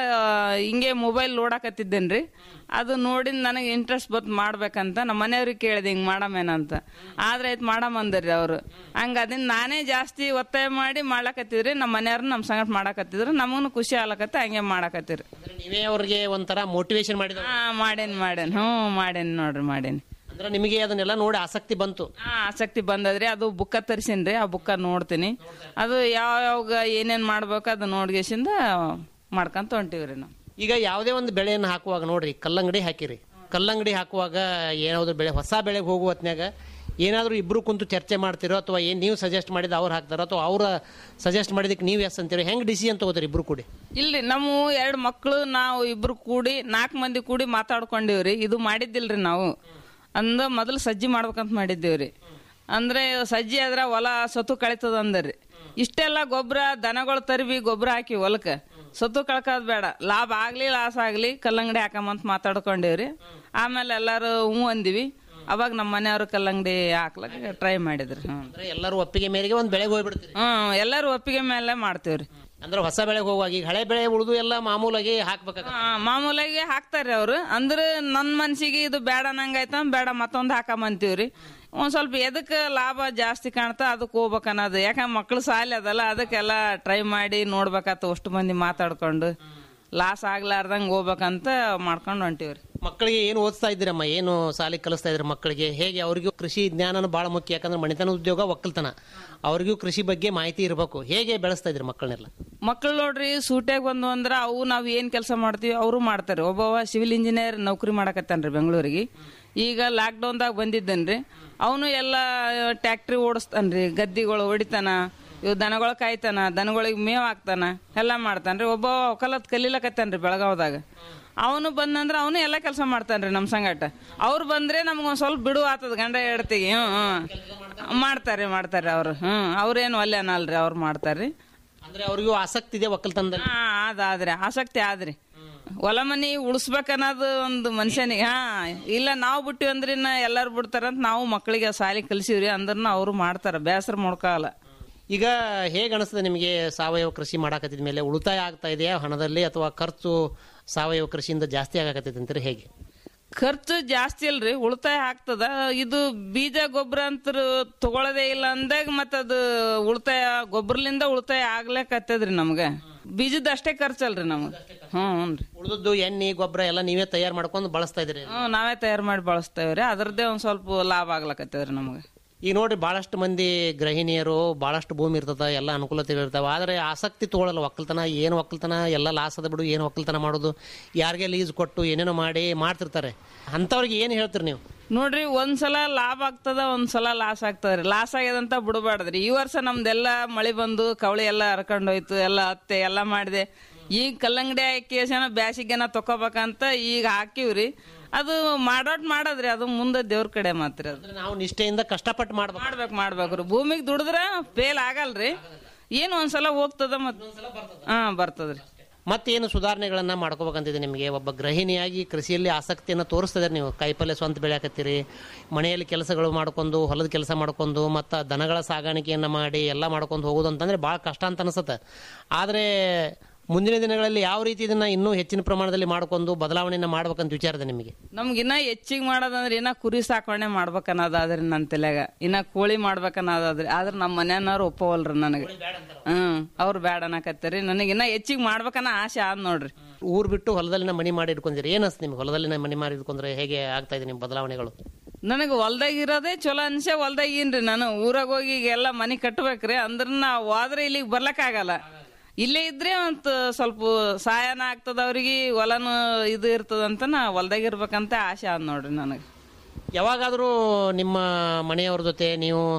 ಹಿಂಗೆ ಮೊಬೈಲ್ ನೋಡಾಕತ್ತಿದ್ದೇನ್ರಿ ಅದು ನೋಡಿ ನನಗೆ ಇಂಟ್ರೆಸ್ಟ್ ಬಂತು ಮಾಡ್ಬೇಕಂತ ನಮ್ಮ ಮನೆಯವ್ರಿಗೆ ಕೇಳಿದೆ ಹಿಂಗ್ ಮಾಡಮೇನಂತ ಆದ್ರೆ ಆಯ್ತು ಮಾಡಮ್ ಅಂದ್ರಿ ಅವ್ರು ಹಂಗ ಅದನ್ನ ನಾನೇ ಜಾಸ್ತಿ ಒತ್ತಾಯ ಮಾಡಿ ಮಾಡ್ಲಾಕತ್ತಿದ್ರಿ ನಮ್ಮ ಮನೆಯವ್ರು ನಮ್ಮ ಸಂಗಟ ಮಾಡಾಕತ್ತಿದ್ರು ನಮಗೂ ಖುಷಿ ಆಗ್ಲಕತ್ತ ಹಂಗೆ ಮಾಡಾಕತ್ತಿರಿ ಅಂದ್ರೆ ನೀವೇ ಅವ್ರಿಗೆ ಒಂಥರ ಮೋಟಿವೇಶನ್ ಮಾಡಿದ ಹಾ ಮಾಡೇನಿ ಮಾಡೇನಿ ಹ್ಞೂ ಮಾಡೇನಿ ನೋಡ್ರಿ ಮಾಡೇನಿ ಅಂದ್ರೆ ನಿಮಗೆ ಅದನ್ನೆಲ್ಲ ನೋಡಿ ಆಸಕ್ತಿ ಬಂತು ಹಾ ಆಸಕ್ತಿ ಬಂದದ್ರಿ ಅದು ಬುಕ್ಕ ತರಿಸಿನ್ರಿ ಆ ಬುಕ್ಕ ನೋಡ್ತೀನಿ ಅದು ಯಾವ ಯಾವಾಗ ಏನೇನ್ ಮಾಡ್ಬೇಕು ಅದು ನೋಡ್ಗೇಸಿಂದ ಮಾಡ್ಕೊಂತ ಹೊಂಟಿವ್ರಿ ನಾವು ಈಗ ಯಾವುದೇ ಒಂದು ಬೆಳೆಯನ್ನು ಹಾಕುವಾಗ ನೋಡ್ರಿ ಕಲ್ಲಂಗಡಿ ಹಾಕಿರಿ ಕಲ್ಲಂಗಡಿ ಹಾಕುವಾಗ ಏನಾದ್ರು ಬೆಳೆ ಹೊಸ ಬೆಳೆಗೆ ಹೋಗುವ ಹೊತ್ನ್ಯಾಗ ಏನಾದರೂ ಇಬ್ರು ಕುಂತು ಚರ್ಚೆ ಮಾಡ್ತಿರೋ ಅಥವಾ ಏನು ನೀವು ಸಜೆಸ್ಟ್ ಮಾಡಿದ ಅವ್ರು ಹಾಕ್ತಾರೋ ಅಥವಾ ಅವ್ರ ಸಜೆಸ್ಟ್ ಮಾಡಿದಕ್ಕೆ ನೀವು ಎಸ್ ಅಂತೀರಿ ಹೆಂಗೆ ಡಿಸಿಷನ್ ತಗೋತೀರಿ ಇಬ್ರು ಕೂಡಿ ಇಲ್ರಿ ನಮ್ಮ ಎರಡು ಮಕ್ಕಳು ನಾವು ಇಬ್ರು ಕೂಡಿ ನಾಲ್ಕು ಮಂದಿ ಕೂಡಿ ಮಾತಾಡ್ಕೊಂಡಿವ್ರಿ ಇದು ಮಾಡಿದ್ದಿಲ್ರಿ ನಾವು ಅಂದ ಮೊದಲು ಸಜ್ಜಿ ಮಾಡ್ಬೇಕಂತ ಮಾಡಿದ್ದೀವ್ರಿ ಅಂದ್ರೆ ಸಜ್ಜಿ ಆದ್ರ ಹೊಲ ಸತು ಕಳಿತದ ಅಂದ್ರಿ ಇಷ್ಟೆಲ್ಲ ಗೊಬ್ಬರ ದನಗಳು ತರಿವಿ ಗೊಬ್ಬರ ಹಾಕಿ ಹೊಲಕ್ಕ ಸತು ಕಳ್ಕೋದ್ ಬೇಡ ಲಾಭ ಆಗ್ಲಿ ಲಾಸ್ ಆಗ್ಲಿ ಕಲ್ಲಂಗಡಿ ಹಾಕಮಂತ ಮಾತಾಡ್ಕೊಂಡಿವ್ರಿ ಆಮೇಲೆ ಎಲ್ಲಾರು ಹ್ಞೂ ಅಂದಿವಿ ಅವಾಗ ನಮ್ಮ ಮನೆಯವ್ರು ಕಲ್ಲಂಗಡಿ ಹಾಕ್ಲಕ್ಕ ಟ್ರೈ ಮಾಡಿದ್ರಿ ಹ್ಞೂ ಅಂದ್ರೆ ಎಲ್ಲರೂ ಒಪ್ಪಿಗೆ ಮೇರೆಗೆ ಒಂದು ಬೆಳೆಗೆ ಹೋಗ್ಬಿಡ್ತೀರಿ ಹ್ಮ್ ಎಲ್ಲರೂ ಒಪ್ಪಿಗೆ ಮೇಲೆ ಮಾಡ್ತೀವ್ರಿ ಅಂದ್ರೆ ಹೊಸ ಬೆಳೆಗೆ ಹೋಗುವಾಗ ಈಗ ಹಳೆ ಬೆಳೆ ಉಳಿದು ಎಲ್ಲ ಮಾಮೂಲಾಗಿ ಹಾಕ್ಬೇಕಾಗ ಆ, ಮಾಮೂಲಾಗಿ ಹಾಕ್ತಾರ್ರಿ ಅವ್ರು ಅಂದ್ರೆ ನನ್ನ ಮನ್ಸಿಗೆ ಇದು ಬೇಡ ನಂಗಾಯ್ತ ಬೇಡ ಮತ್ತೊಂದು ಹಾಕಂತೀವ್ರಿ ಒಂದ್ ಸ್ವಲ್ಪ ಎದಕ್ಕೆ ಲಾಭ ಜಾಸ್ತಿ ಕಾಣ್ತಾ ಅದಕ್ಕೆ ಹೋಗ್ಬೇಕು ಅನ್ನೋದು ಯಾಕಂದ್ರೆ ಮಕ್ಳು ಸಾಲಿ ಅದಲ್ಲ ಅದಕ್ಕೆಲ್ಲ ಟ್ರೈ ಮಾಡಿ ನೋಡ್ಬೇಕಾತ ಅಷ್ಟು ಮಂದಿ ಮಾತಾಡ್ಕೊಂಡು ಲಾಸ್ ಆಗ್ಲಾರ್ದಂಗೆ ಹೋಗ್ಬೇಕಂತ ಮಾಡ್ಕೊಂಡು ಹೊಂಟಿವ್ರಿ ಮಕ್ಕಳಿಗೆ ಏನು ಓದಿಸ್ತಾ ಇದ್ದೀರಮ್ಮ ಏನು ಸಾಲಿ ಕಲಿಸ್ತಾ ಇದ್ರಿ ಮಕ್ಕಳಿಗೆ ಹೇಗೆ ಅವ್ರಿಗೂ ಕೃಷಿ ಜ್ಞಾನನೂ ಭಾಳ ಮುಖ್ಯ ಯಾಕಂದ್ರೆ ಮಣಿತನ ಉದ್ಯೋಗ ಒಕ್ಕಲ್ತನ ಅವ್ರಿಗೂ ಕೃಷಿ ಬಗ್ಗೆ ಮಾಹಿತಿ ಇರಬೇಕು ಹೇಗೆ ಬೆಳೆಸ್ತಾ ಇದ್ರಿ ಮಕ್ಕಳನ್ನೆಲ್ಲ ಮಕ್ಳು ನೋಡ್ರಿ ಸೂಟ್ಯಾಗ ಬಂದು ಅಂದ್ರೆ ಅವು ನಾವು ಏನ್ ಕೆಲಸ ಮಾಡ್ತೀವಿ ಅವರು ಮಾಡ್ತಾರೆ ಒಬ್ಬವ ಸಿವಿಲ್ ಇಂಜಿನಿಯರ್ ನೌಕರಿ ಮಾಡಕತ್ತಾನ್ರಿ ಬೆಂಗಳೂರಿಗೆ ಈಗ ಲಾಕ್ಡೌನ್ದಾಗ ಬಂದಿದ್ದನ್ರಿ ಅವನು ಎಲ್ಲ ಟ್ಯಾಕ್ಟ್ರಿ ಓಡಿಸ್ತಾನ್ರಿ ಗದ್ದಿಗಳು ಹೊಡಿತಾನ ಇವ್ ದನಗಳು ಕಾಯ್ತಾನ ದನಗಳಿಗೆ ಮೇವ್ ಹಾಕ್ತಾನ ಎಲ್ಲ ಮಾಡ್ತಾನ್ರಿ ಒಬ್ಬ ಒಕ್ಕಲತ್ ಕಲೀಲಕತ್ತಾನ್ರಿ ಬೆಳಗಾವ್ದಾಗ ಅವನು ಬಂದಂದ್ರ ಅವನು ಎಲ್ಲ ಕೆಲಸ ಮಾಡ್ತಾನ್ರಿ ನಮ್ಮ ಸಂಗಟ ಅವ್ರು ಬಂದ್ರೆ ನಮ್ಗೊಂದ್ ಸ್ವಲ್ಪ ಬಿಡು ಆತದ ಗಂಡ ಹೆಡ್ತಿಗೆ ಹ್ಮ್ ಹ್ಮ್ ಮಾಡ್ತಾರೆ ಮಾಡ್ತಾರೆ ಅವ್ರು ಹ್ಮ್ ಅವ್ರೇನು ಒಲ್ಲೆ ಅನ್ನಲ್ರಿ ಅವ್ರು ಮಾಡ್ತಾರ್ರಿ ಅಂದ್ರೆ ಅವ್ರಿಗೂ ಆಸಕ್ತಿ ಇದೆ ಒಕ್ಕಲ್ತನದಲ್ಲಿ ಹಾ ಅದಾದ್ರಿ ಆಸಕ್ತಿ ಆದ್ರಿ ಹೊಲ ಮನಿ ಉಳಿಸ್ಬೇಕನ್ನೋದು ಒಂದು ಮನುಷ್ಯನಿಗೆ ಹಾ ಇಲ್ಲ ನಾವು ಬಿಟ್ಟಿವಿ ಅಂದ್ರೆ ಇನ್ನ ಎಲ್ಲಾರು ಬಿಡ್ತಾರಂತ ನಾವು ಮಕ್ಕಳಿಗೆ ಸಾಲಿ ಕಲ್ಸಿವ್ರಿ ಅಂದ್ರನ ಅವ್ರು ಮಾಡ್ತಾರ ಬೇಸರ ಮಾಡ್ಕೊಳಲ್ಲ ಈಗ ಹೇಗೆ ಅನಿಸ್ತದೆ ನಿಮಗೆ ಸಾವಯವ ಕೃಷಿ ಮಾಡಾಕತ್ತಿದ ಮೇಲೆ ಉಳಿತಾಯ ಆಗ್ತಾ ಇದೆಯಾ ಹಣದಲ್ಲಿ ಅಥವಾ ಖರ್ಚು ಸಾವಯವ ಕೃಷಿಯಿಂದ ಜಾಸ್ತಿ ಆಗಕತ್ತೈತೆ ಅಂತೀರಿ ಹೇಗೆ ಖರ್ಚು ಜಾಸ್ತಿ ಅಲ್ರಿ ಉಳಿತಾಯ ಆಗ್ತದ ಇದು ಬೀಜ ಗೊಬ್ಬರ ಅಂತ ತಗೊಳ್ಳೋದೇ ಇಲ್ಲ ಅಂದಾಗ ಮತ್ತದು ಉಳಿತಾಯ ಗೊಬ್ಬರಲಿಂದ ಉಳಿತಾಯ ಆಗ್ಲೇಕತ್ತದ್ರಿ ನಮ್ಗೆ ಬೀಜದ ಅಷ್ಟೇ ಖರ್ಚಲ್ರಿ ನಮ್ಗೆ ಹ್ಞೂ ಹ್ಞೂ ಉಳಿದದ್ದು ಎಣ್ಣೆ ಗೊಬ್ಬರ ಎಲ್ಲ ನೀವೇ ತಯಾರು ಮಾಡ್ಕೊಂಡು ಬಳಸ್ತಾ ಇದ್ರಿ ಹ್ಞೂ ನಾವೇ ತಯಾರು ಮಾಡಿ ಬಳಸ್ತೇವ್ರಿ ಅದ್ರದ್ದೇ ಒಂದ್ ಸ್ವಲ್ಪ ಲಾಭ ಆಗ್ಲಕತ್ತದ್ರಿ ನಮ್ಗೆ ಈಗ ನೋಡ್ರಿ ಬಹಳಷ್ಟು ಮಂದಿ ಗೃಹಿಣಿಯರು ಬಹಳಷ್ಟು ಭೂಮಿ ಇರ್ತದ ಎಲ್ಲ ಅನುಕೂಲತೆಗಳು ಇರ್ತಾವ ಆದರೆ ಆಸಕ್ತಿ ತಗೊಳ್ಳಲ್ಲ ಒಕ್ಕಲ್ತನ ಏನು ಒಕ್ಕಲ್ತನ ಎಲ್ಲ ಲಾಸ್ ಅದ ಬಿಡು ಏನು ಒಕ್ಕಲ್ತನ ಮಾಡೋದು ಯಾರಿಗೆ ಲೀಸ್ ಕೊಟ್ಟು ಏನೇನೋ ಮಾಡಿ ಮಾಡ್ತಿರ್ತಾರೆ ಅಂಥವ್ರಿಗೆ ಏನು ಹೇಳ್ತೀರಿ ನೀವು ನೋಡ್ರಿ ಒಂದ್ಸಲ ಲಾಭ ಆಗ್ತದ ಒಂದ್ಸಲ ಲಾಸ್ ಆಗ್ತದ್ರಿ ಲಾಸ್ ಆಗ್ಯದಂತ ಬಿಡಬಾರ್ದ್ರಿ ಈ ವರ್ಷ ನಮ್ದೆಲ್ಲ ಮಳೆ ಬಂದು ಕವಳಿ ಎಲ್ಲ ಹರ್ಕೊಂಡ್ ಹೋಯ್ತು ಎಲ್ಲ ಹತ್ತೆ ಎಲ್ಲ ಮಾಡಿದೆ ಈಗ ಕಲ್ಲಂಗಡಿ ಹಾಕಿ ಜನ ಬ್ಯಾಸಿಗೆನ ತಕೋಬೇಕಂತ ಈಗ ಹಾಕಿವ್ರಿ ಅದು ಮಾಡೋಟ್ ಮಾಡದ್ರಿ ಅದು ಮುಂದೆ ದೇವ್ರ ಕಡೆ ಮಾತ್ರ ಅದು ಅಂದ್ರೆ ನಾವು ನಿಷ್ಠೆಯಿಂದ ಕಷ್ಟಪಟ್ಟು ಮಾಡ್ಬೇಕು ಮಾಡ್ಬೇಕು ಮಾಡ್ಬೇಕ್ರಿ ಭೂಮಿಗೆ ದುಡಿದ್ರ ಫೇಲ್ ಆಗಲ್ರಿ ಏನ್ ಒಂದ್ಸಲ ಹೋಗ್ತದ ಮತ್ ಹಾ ಬರ್ತದ್ರಿ ಮತ್ತೇನು ಸುಧಾರಣೆಗಳನ್ನ ಮಾಡ್ಕೋಬೇಕಂತಿದೆ ನಿಮಗೆ ಒಬ್ಬ ಗೃಹಿಣಿಯಾಗಿ ಕೃಷಿಯಲ್ಲಿ ಆಸಕ್ತಿಯನ್ನು ತೋರಿಸ್ತಿದ್ರೆ ನೀವು ಕಾಯಿಪಲ್ಯ ಸ್ವಂತ ಬೆಳೆಯಾಕತ್ತೀರಿ ಮನೆಯಲ್ಲಿ ಕೆಲಸಗಳು ಮಾಡ್ಕೊಂಡು ಹೊಲದ ಕೆಲಸ ಮಾಡ್ಕೊಂಡು ಮತ್ತು ದನಗಳ ಸಾಗಾಣಿಕೆಯನ್ನು ಮಾಡಿ ಎಲ್ಲ ಮಾಡ್ಕೊಂಡು ಹೋಗೋದು ಅಂತಂದ್ರೆ ಭಾಳ ಕಷ್ಟ ಅಂತ ಅನಿಸುತ್ತೆ ಆದರೆ ಮುಂದಿನ ದಿನಗಳಲ್ಲಿ ಯಾವ ರೀತಿ ಇದನ್ನ ಇನ್ನೂ ಹೆಚ್ಚಿನ ಪ್ರಮಾಣದಲ್ಲಿ ಮಾಡ್ಕೊಂಡು ಬದಲಾವಣೆಯನ್ನು ಮಾಡ್ಬೇಕಂತ ವಿಚಾರ ಇದೆ ನಿಮಗೆ ನಮ್ಗಿನ್ನ ಹೆಚ್ಚಿಗೆ ಮಾಡೋದಂದ್ರೆ ಇನ್ನ ಕುರಿ ಸಾಕಣೆ ಮಾಡ್ಬೇಕನ್ನೋದಾದ್ರಿ ನನ್ನ ತಲೆಗ ಇನ್ನ ಕೋಳಿ ಮಾಡ್ಬೇಕನ್ನೋದಾದ್ರಿ ಆದ್ರೆ ನಮ್ಮ ಮನೆಯವ್ರು ಒಪ್ಪವಲ್ರಿ ನನಗೆ ಹ್ಮ್ ಅವ್ರು ಬ್ಯಾಡ ಅನ್ನಕತ್ತೀರಿ ನನಗಿನ್ನ ಹೆಚ್ಚಿಗೆ ಮಾಡ್ಬೇಕನ್ನ ಆಸೆ ಆದ್ ನೋಡ್ರಿ ಊರು ಬಿಟ್ಟು ಹೊಲದಲ್ಲಿನ ಮನಿ ಮಾಡಿ ಇಟ್ಕೊಂಡಿರಿ ಏನು ಅನ್ಸುತ್ತೆ ನಿಮ್ಗೆ ಹೊಲದಲ್ಲಿನ ಮನಿ ಮಾಡಿ ಇಟ್ಕೊಂಡ್ರೆ ಹೇಗೆ ಆಗ್ತಾ ಇದೆ ನಿಮ್ಮ ಬದಲಾವಣೆಗಳು ನನಗೆ ಹೊಲ್ದಾಗ ಇರೋದೇ ಚಲೋ ಅನ್ಸೆ ಹೊಲ್ದಾಗಿನ್ರಿ ನಾನು ಊರಾಗ ಹೋಗಿ ಈಗ ಎಲ್ಲ ಮನಿ ಕಟ್ಬೇಕ್ರಿ ಅಂದ್ರ ನಾ ಹೋದ್ರೆ ಇಲ್ಲಿಗೆ ಬರ್ಲಕ್ಕಾಗಲ್ಲ ಇಲ್ಲೇ ಇದ್ರೆ ಅಂತ ಸ್ವಲ್ಪ ಸಹಾಯನ ಆಗ್ತದ ಅವ್ರಿಗೆ ಹೊಲನು ಇದು ಇರ್ತದಂತ ನಾ ಹೊಲ್ದಾಗ ಇರ್ಬೇಕಂತ ಆಸೆ ಆದ್ ನೋಡ್ರಿ ನನಗೆ ಯಾವಾಗಾದರೂ ನಿಮ್ಮ ಮನೆಯವ್ರ ಜೊತೆ ನೀವು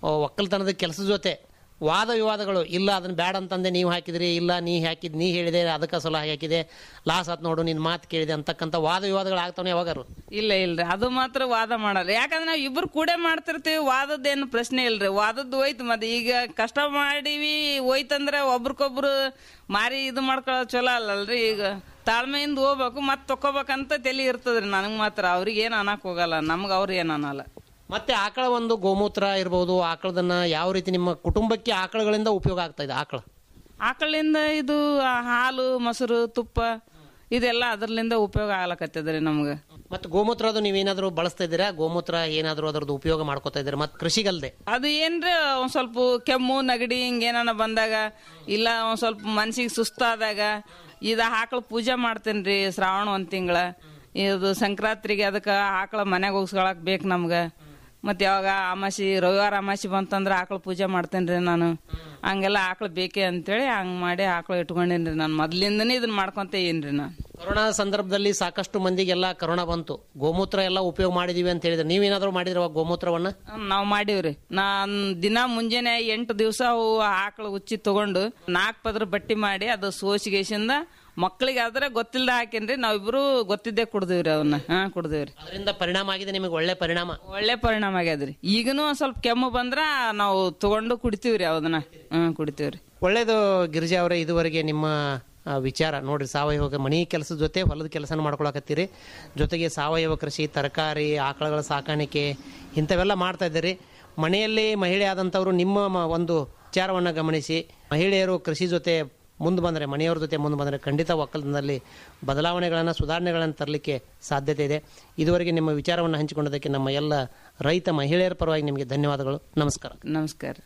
ಆ, ಒಕ್ಕಲ್ತನದ ಕೆಲಸದ ಜೊತೆ ವಾದ ವಿವಾದಗಳು ಇಲ್ಲ ಅದನ್ನ ಬ್ಯಾಡ ಅಂತಂದೆ ನೀವು ಹಾಕಿದ್ರಿ ಇಲ್ಲ ನೀ ಹಾಕಿದ್ ನೀ ಹೇಳಿದೆ ಅದಕ್ಕೆ ಸಲ ಹಾಕಿದೆ ಲಾಸ್ ಆತ್ ನೋಡು ನಿನ್ನ ಮಾತು ಕೇಳಿದೆ ಅಂತಕ್ಕಂಥ ವಾದ ವಿವಾದಗಳು ಆಗ್ತಾವೆ ಯಾವಾಗಾರು ಇಲ್ಲ ಇಲ್ರಿ ಅದು ಮಾತ್ರ ವಾದ ಮಾಡಲ್ಲ ಯಾಕಂದ್ರೆ ನಾವು ಇಬ್ರು ಕೂಡೆ ಮಾಡ್ತಿರ್ತೀವಿ ವಾದದ್ದೇನು ಪ್ರಶ್ನೆ ಇಲ್ರಿ ವಾದದ್ದು ಹೋಯ್ತು ಮತ್ತೆ ಈಗ ಕಷ್ಟ ಮಾಡೀವಿ ಹೋಯ್ತಂದ್ರೆ ಒಬ್ರಿಗೊಬ್ರು ಮಾರಿ ಇದು ಮಾಡ್ಕೊಳ್ಳೋದು ಚಲೋ ಅಲ್ಲಲ್ರಿ ಈಗ ತಾಳ್ಮೆಯಿಂದ ಹೋಗ್ಬೇಕು ಮತ್ತೆ ತಕೋಬೇಕಂತ ತಲೆ ಇರ್ತದ್ರಿ ನನಗೆ ಮಾತ್ರ ಅವ್ರಿಗೆ ಏನು ಅನ್ನಕ್ ಹೋಗಲ್ಲ ನಮ್ಗೆ ಅವ್ರು ಏನು ಅನ್ನಲ್ಲ ಮತ್ತೆ ಆಕಳ ಒಂದು ಗೋಮೂತ್ರ ಇರ್ಬೋದು ಆಕಳದನ್ನ ಯಾವ ರೀತಿ ನಿಮ್ಮ ಕುಟುಂಬಕ್ಕೆ ಆಕಳಗಳಿಂದ ಉಪಯೋಗ ಆಗ್ತಾ ಇದೆ ಆಕಳ ಆಕಳಿಂದ ಇದು ಆ, ಹಾಲು ಮೊಸರು ತುಪ್ಪ ಇದೆಲ್ಲ ಅದರ್ಲಿಂದ ಉಪಯೋಗ ಆಗ್ಲಕತ್ತದ್ರಿ ನಮ್ಗೆ ಮತ್ತೆ ಗೋಮೂತ್ರ ಅದು ನೀವೇನಾದ್ರೂ ಬಳಸ್ತಾ ಇದ್ದೀರಾ ಗೋಮೂತ್ರ ಏನಾದ್ರೂ ಅದರದ್ದು ಉಪಯೋಗ ಮಾಡ್ಕೋತಾ ಇದ್ದೀರಾ ಮತ್ತೆ ಕೃಷಿಗಲ್ದೆ ಅದು ಏನ್ರಿ ಒಂದ್ ಸ್ವಲ್ಪ ಕೆಮ್ಮು ನಗಡಿ ಹಿಂಗೇನ ಬಂದಾಗ ಇಲ್ಲ ಒಂದ್ ಸ್ವಲ್ಪ ಮನ್ಸಿಗೆ ಸುಸ್ತಾದಾಗ ಇದ ಆಕಳ ಪೂಜೆ ಮಾಡ್ತೇನ್ರಿ ಶ್ರಾವಣ ಒಂದ್ ತಿಂಗಳ ಇದು ಸಂಕ್ರಾಂತಿಗೆ ಅದಕ್ಕೆ ಆಕಳ ಮನೆಗೆ ಹೋಗ್ಸ್ಕೊಳಕ್ ಬೇಕು ನಮ್ಗೆ ಮತ್ತೆ ಯಾವಾಗ ಅಮಾಸಿ ರವಿವಾರ ಅಮಾಸಿ ಬಂತಂದ್ರೆ ಆಕಳ ಪೂಜೆ ಮಾಡ್ತೇನ್ರಿ ನಾನು ಹಂಗೆಲ್ಲ ಆಕಳ ಬೇಕೇ ಅಂತೇಳಿ ಹಂಗ್ ಮಾಡಿ ಆಕಳ ಇಟ್ಕೊಂಡೇನ್ರಿ ನಾನು ಮೊದ್ಲಿಂದನೇ ಇದನ್ನ ಮಾಡ್ಕೊಂತ ಏನ್ರಿ ನಾನು ಕೊರೋನಾ ಸಂದರ್ಭದಲ್ಲಿ ಸಾಕಷ್ಟು ಮಂದಿಗೆಲ್ಲ ಕರೋನಾ ಬಂತು ಗೋಮೂತ್ರ ಎಲ್ಲ ಉಪಯೋಗ ಮಾಡಿದೀವಿ ಅಂತ ಹೇಳಿದ್ರೆ ನೀವೇನಾದ್ರೂ ಮಾಡಿದ್ರ ಗೋಮೂತ್ರವನ್ನ ನಾವ್ ಮಾಡೀವ್ರಿ ನಾನ್ ದಿನ ಮುಂಜಾನೆ ಎಂಟು ದಿವಸ ಅವು ಆಕಳ ಉಚ್ಚಿ ತಗೊಂಡು ನಾಲ್ಕು ಪದ್ರ ಬಟ್ಟಿ ಮಾಡಿ ಅದು ಸೋಸಿಗೆಸಿಂದ ಮಕ್ಕಳಿಗೆ ಆದ್ರೆ ಗೊತ್ತಿಲ್ದ ಹಾಕೇನ್ರಿ ನಾವಿಬ್ರು ಗೊತ್ತಿದ್ದೇ ಕುಡ್ದೇವ್ರಿ ಅವನ್ನ ಹಾ ಕುಡ್ದೇವ್ರಿ ಅದರಿಂದ ಪರಿಣಾಮ ಆಗಿದೆ ನಿಮಗೆ ಒಳ್ಳೆ ಪರಿಣಾಮ ಒಳ್ಳೆ ಪರಿಣಾಮ ಆಗ್ಯದ್ರಿ ಈಗನು ಒಂದ್ ಸ್ವಲ್ಪ ಕೆಮ್ಮು ಬಂದ್ರ ನಾವು ತಗೊಂಡು ಕುಡಿತೀವ್ರಿ ಅದನ್ನ ಹ್ಮ್ ಕುಡಿತೀವ್ರಿ ಒಳ್ಳೇದು ಗಿರಿಜಾ ಅವರೇ ಇದುವರೆಗೆ ನಿಮ್ಮ ಆ, ವಿಚಾರ ನೋಡ್ರಿ ಸಾವಯವ ಮನೆ ಕೆಲಸದ ಜೊತೆ ಹೊಲದ ಕೆಲಸನ ಮಾಡ್ಕೊಳಕತ್ತೀರಿ ಜೊತೆಗೆ ಸಾವಯವ ಕೃಷಿ ತರಕಾರಿ ಆಕಳಗಳ ಸಾಕಾಣಿಕೆ ಇಂಥವೆಲ್ಲ ಮಾಡ್ತಾ ಇದ್ದೀರಿ ಮನೆಯಲ್ಲಿ ಮಹಿಳೆ ಆದಂಥವ್ರು ನಿಮ್ಮ ಮ- ಒಂದು ವಿಚಾರವನ್ನು ಗಮನಿಸಿ ಮಹಿಳೆಯರು ಕೃಷಿ ಜೊತೆ ಮುಂದೆ ಬಂದರೆ ಮನೆಯವ್ರ ಜೊತೆ ಮುಂದೆ ಬಂದರೆ ಖಂಡಿತ ಒಕ್ಕಲಿನಲ್ಲಿ ಬದಲಾವಣೆಗಳನ್ನು ಸುಧಾರಣೆಗಳನ್ನು ತರಲಿಕ್ಕೆ ಸಾಧ್ಯತೆ ಇದೆ ಇದುವರೆಗೆ ನಿಮ್ಮ ವಿಚಾರವನ್ನು ಹಂಚಿಕೊಂಡದಕ್ಕೆ ನಮ್ಮ ಎಲ್ಲ ರೈತ ಮಹಿಳೆಯರ ಪರವಾಗಿ ನಿಮಗೆ ಧನ್ಯವಾದಗಳು ನಮಸ್ಕಾರ ನಮಸ್ಕಾರ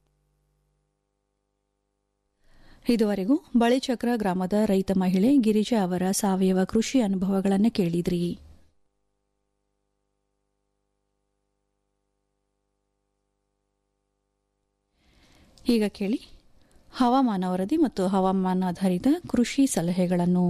ಇದುವರೆಗೂ ಬಳಿಚಕ್ರ ಗ್ರಾಮದ ರೈತ ಮಹಿಳೆ ಗಿರಿಜಾ ಅವರ ಸಾವಯವ ಕೃಷಿ ಅನುಭವಗಳನ್ನು ಕೇಳಿದ್ರಿ ಈಗ ಕೇಳಿ ಹವಾಮಾನ ವರದಿ ಮತ್ತು ಹವಾಮಾನಾಧಾರಿತ ಕೃಷಿ ಸಲಹೆಗಳನ್ನು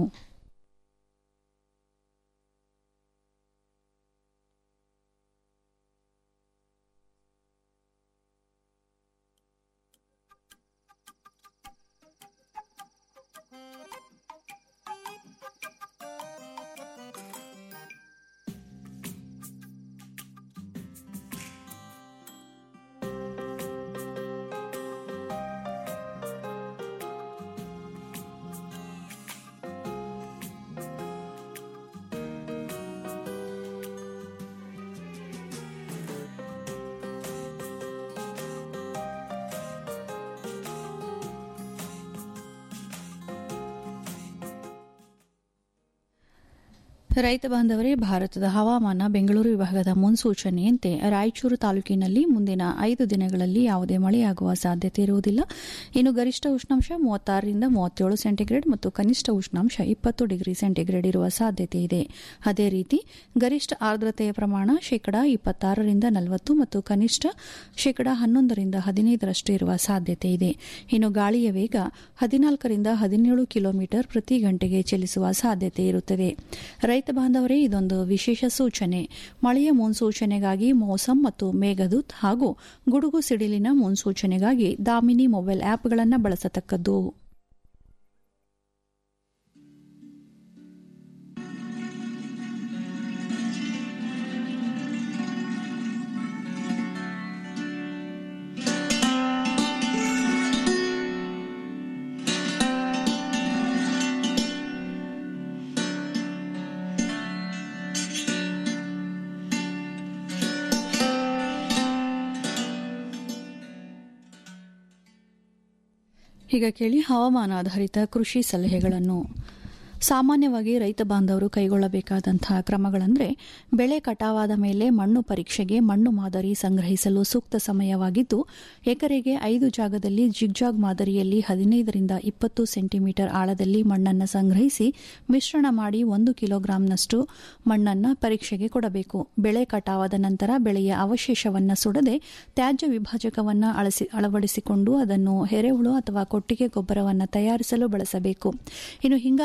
ರೈತ ಬಾಂಧವರೇ ಭಾರತದ ಹವಾಮಾನ ಬೆಂಗಳೂರು ವಿಭಾಗದ ಮುನ್ಸೂಚನೆಯಂತೆ ರಾಯಚೂರು ತಾಲೂಕಿನಲ್ಲಿ ಮುಂದಿನ ಐದು ದಿನಗಳಲ್ಲಿ ಯಾವುದೇ ಮಳೆಯಾಗುವ ಸಾಧ್ಯತೆ ಇರುವುದಿಲ್ಲ ಇನ್ನು ಗರಿಷ್ಠ ಉಷ್ಣಾಂಶ ಮೂವತ್ತಾರರಿಂದ ಮೂವತ್ತೇಳು ಸೆಂಟಿಗ್ರೇಡ್ ಮತ್ತು ಕನಿಷ್ಠ ಉಷ್ಣಾಂಶ ಇಪ್ಪತ್ತು ಡಿಗ್ರಿ ಸೆಂಟಿಗ್ರೇಡ್ ಇರುವ ಸಾಧ್ಯತೆ ಇದೆ ಅದೇ ರೀತಿ ಗರಿಷ್ಠ ಆರ್ದ್ರತೆಯ ಪ್ರಮಾಣ ಶೇಕಡಾ ಇಪ್ಪತ್ತಾರರಿಂದ ನಲವತ್ತು ಮತ್ತು ಕನಿಷ್ಠ ಶೇಕಡಾ ಹನ್ನೊಂದರಿಂದ ಹದಿನೈದರಷ್ಟು ಇರುವ ಸಾಧ್ಯತೆ ಇದೆ ಇನ್ನು ಗಾಳಿಯ ವೇಗ ಹದಿನಾಲ್ಕರಿಂದ ಹದಿನೇಳು ಕಿಲೋಮೀಟರ್ ಪ್ರತಿ ಗಂಟೆಗೆ ಚಲಿಸುವ ಸಾಧ್ಯತೆ ಇರುತ್ತದೆ ರೈತ ಬಾಂಧವರೇ ಇದೊಂದು ವಿಶೇಷ ಸೂಚನೆ ಮಳೆಯ ಮುನ್ಸೂಚನೆಗಾಗಿ ಮೌಸಂ ಮತ್ತು ಮೇಘದೂತ್ ಹಾಗೂ ಗುಡುಗು ಸಿಡಿಲಿನ ಮುನ್ಸೂಚನೆಗಾಗಿ ದಾಮಿನಿ ಮೊಬೈಲ್ ಆಪ್ಗಳನ್ನು ಬಳಸತಕ್ಕದ್ದು ಈಗ ಕೇಳಿ ಹವಾಮಾನ ಆಧಾರಿತ ಕೃಷಿ ಸಲಹೆಗಳನ್ನು ಸಾಮಾನ್ಯವಾಗಿ ರೈತ ಬಾಂಧವರು ಕೈಗೊಳ್ಳಬೇಕಾದಂತಹ ಕ್ರಮಗಳಂದ್ರೆ ಬೆಳೆ ಕಟಾವಾದ ಮೇಲೆ ಮಣ್ಣು ಪರೀಕ್ಷೆಗೆ ಮಣ್ಣು ಮಾದರಿ ಸಂಗ್ರಹಿಸಲು ಸೂಕ್ತ ಸಮಯವಾಗಿದ್ದು ಎಕರೆಗೆ ಐದು ಜಾಗದಲ್ಲಿ ಜಿಗ್ಜಾಗ್ ಮಾದರಿಯಲ್ಲಿ ಹದಿನೈದರಿಂದ ಇಪ್ಪತ್ತು ಸೆಂಟಿಮೀಟರ್ ಆಳದಲ್ಲಿ ಮಣ್ಣನ್ನು ಸಂಗ್ರಹಿಸಿ ಮಿಶ್ರಣ ಮಾಡಿ ಒಂದು ಕಿಲೋಗ್ರಾಂನಷ್ಟು ಮಣ್ಣನ್ನು ಪರೀಕ್ಷೆಗೆ ಕೊಡಬೇಕು ಬೆಳೆ ಕಟಾವಾದ ನಂತರ ಬೆಳೆಯ ಅವಶೇಷವನ್ನು ಸುಡದೆ ತ್ಯಾಜ್ಯ ವಿಭಾಜಕವನ್ನು ಅಳಸಿ ಅಳವಡಿಸಿಕೊಂಡು ಅದನ್ನು ಎರೆಹುಳು ಅಥವಾ ಕೊಟ್ಟಿಗೆ ಗೊಬ್ಬರವನ್ನು ತಯಾರಿಸಲು ಬಳಸಬೇಕು ಇನ್ನು ಹಿಂಗಾರು ಬೆಳೆ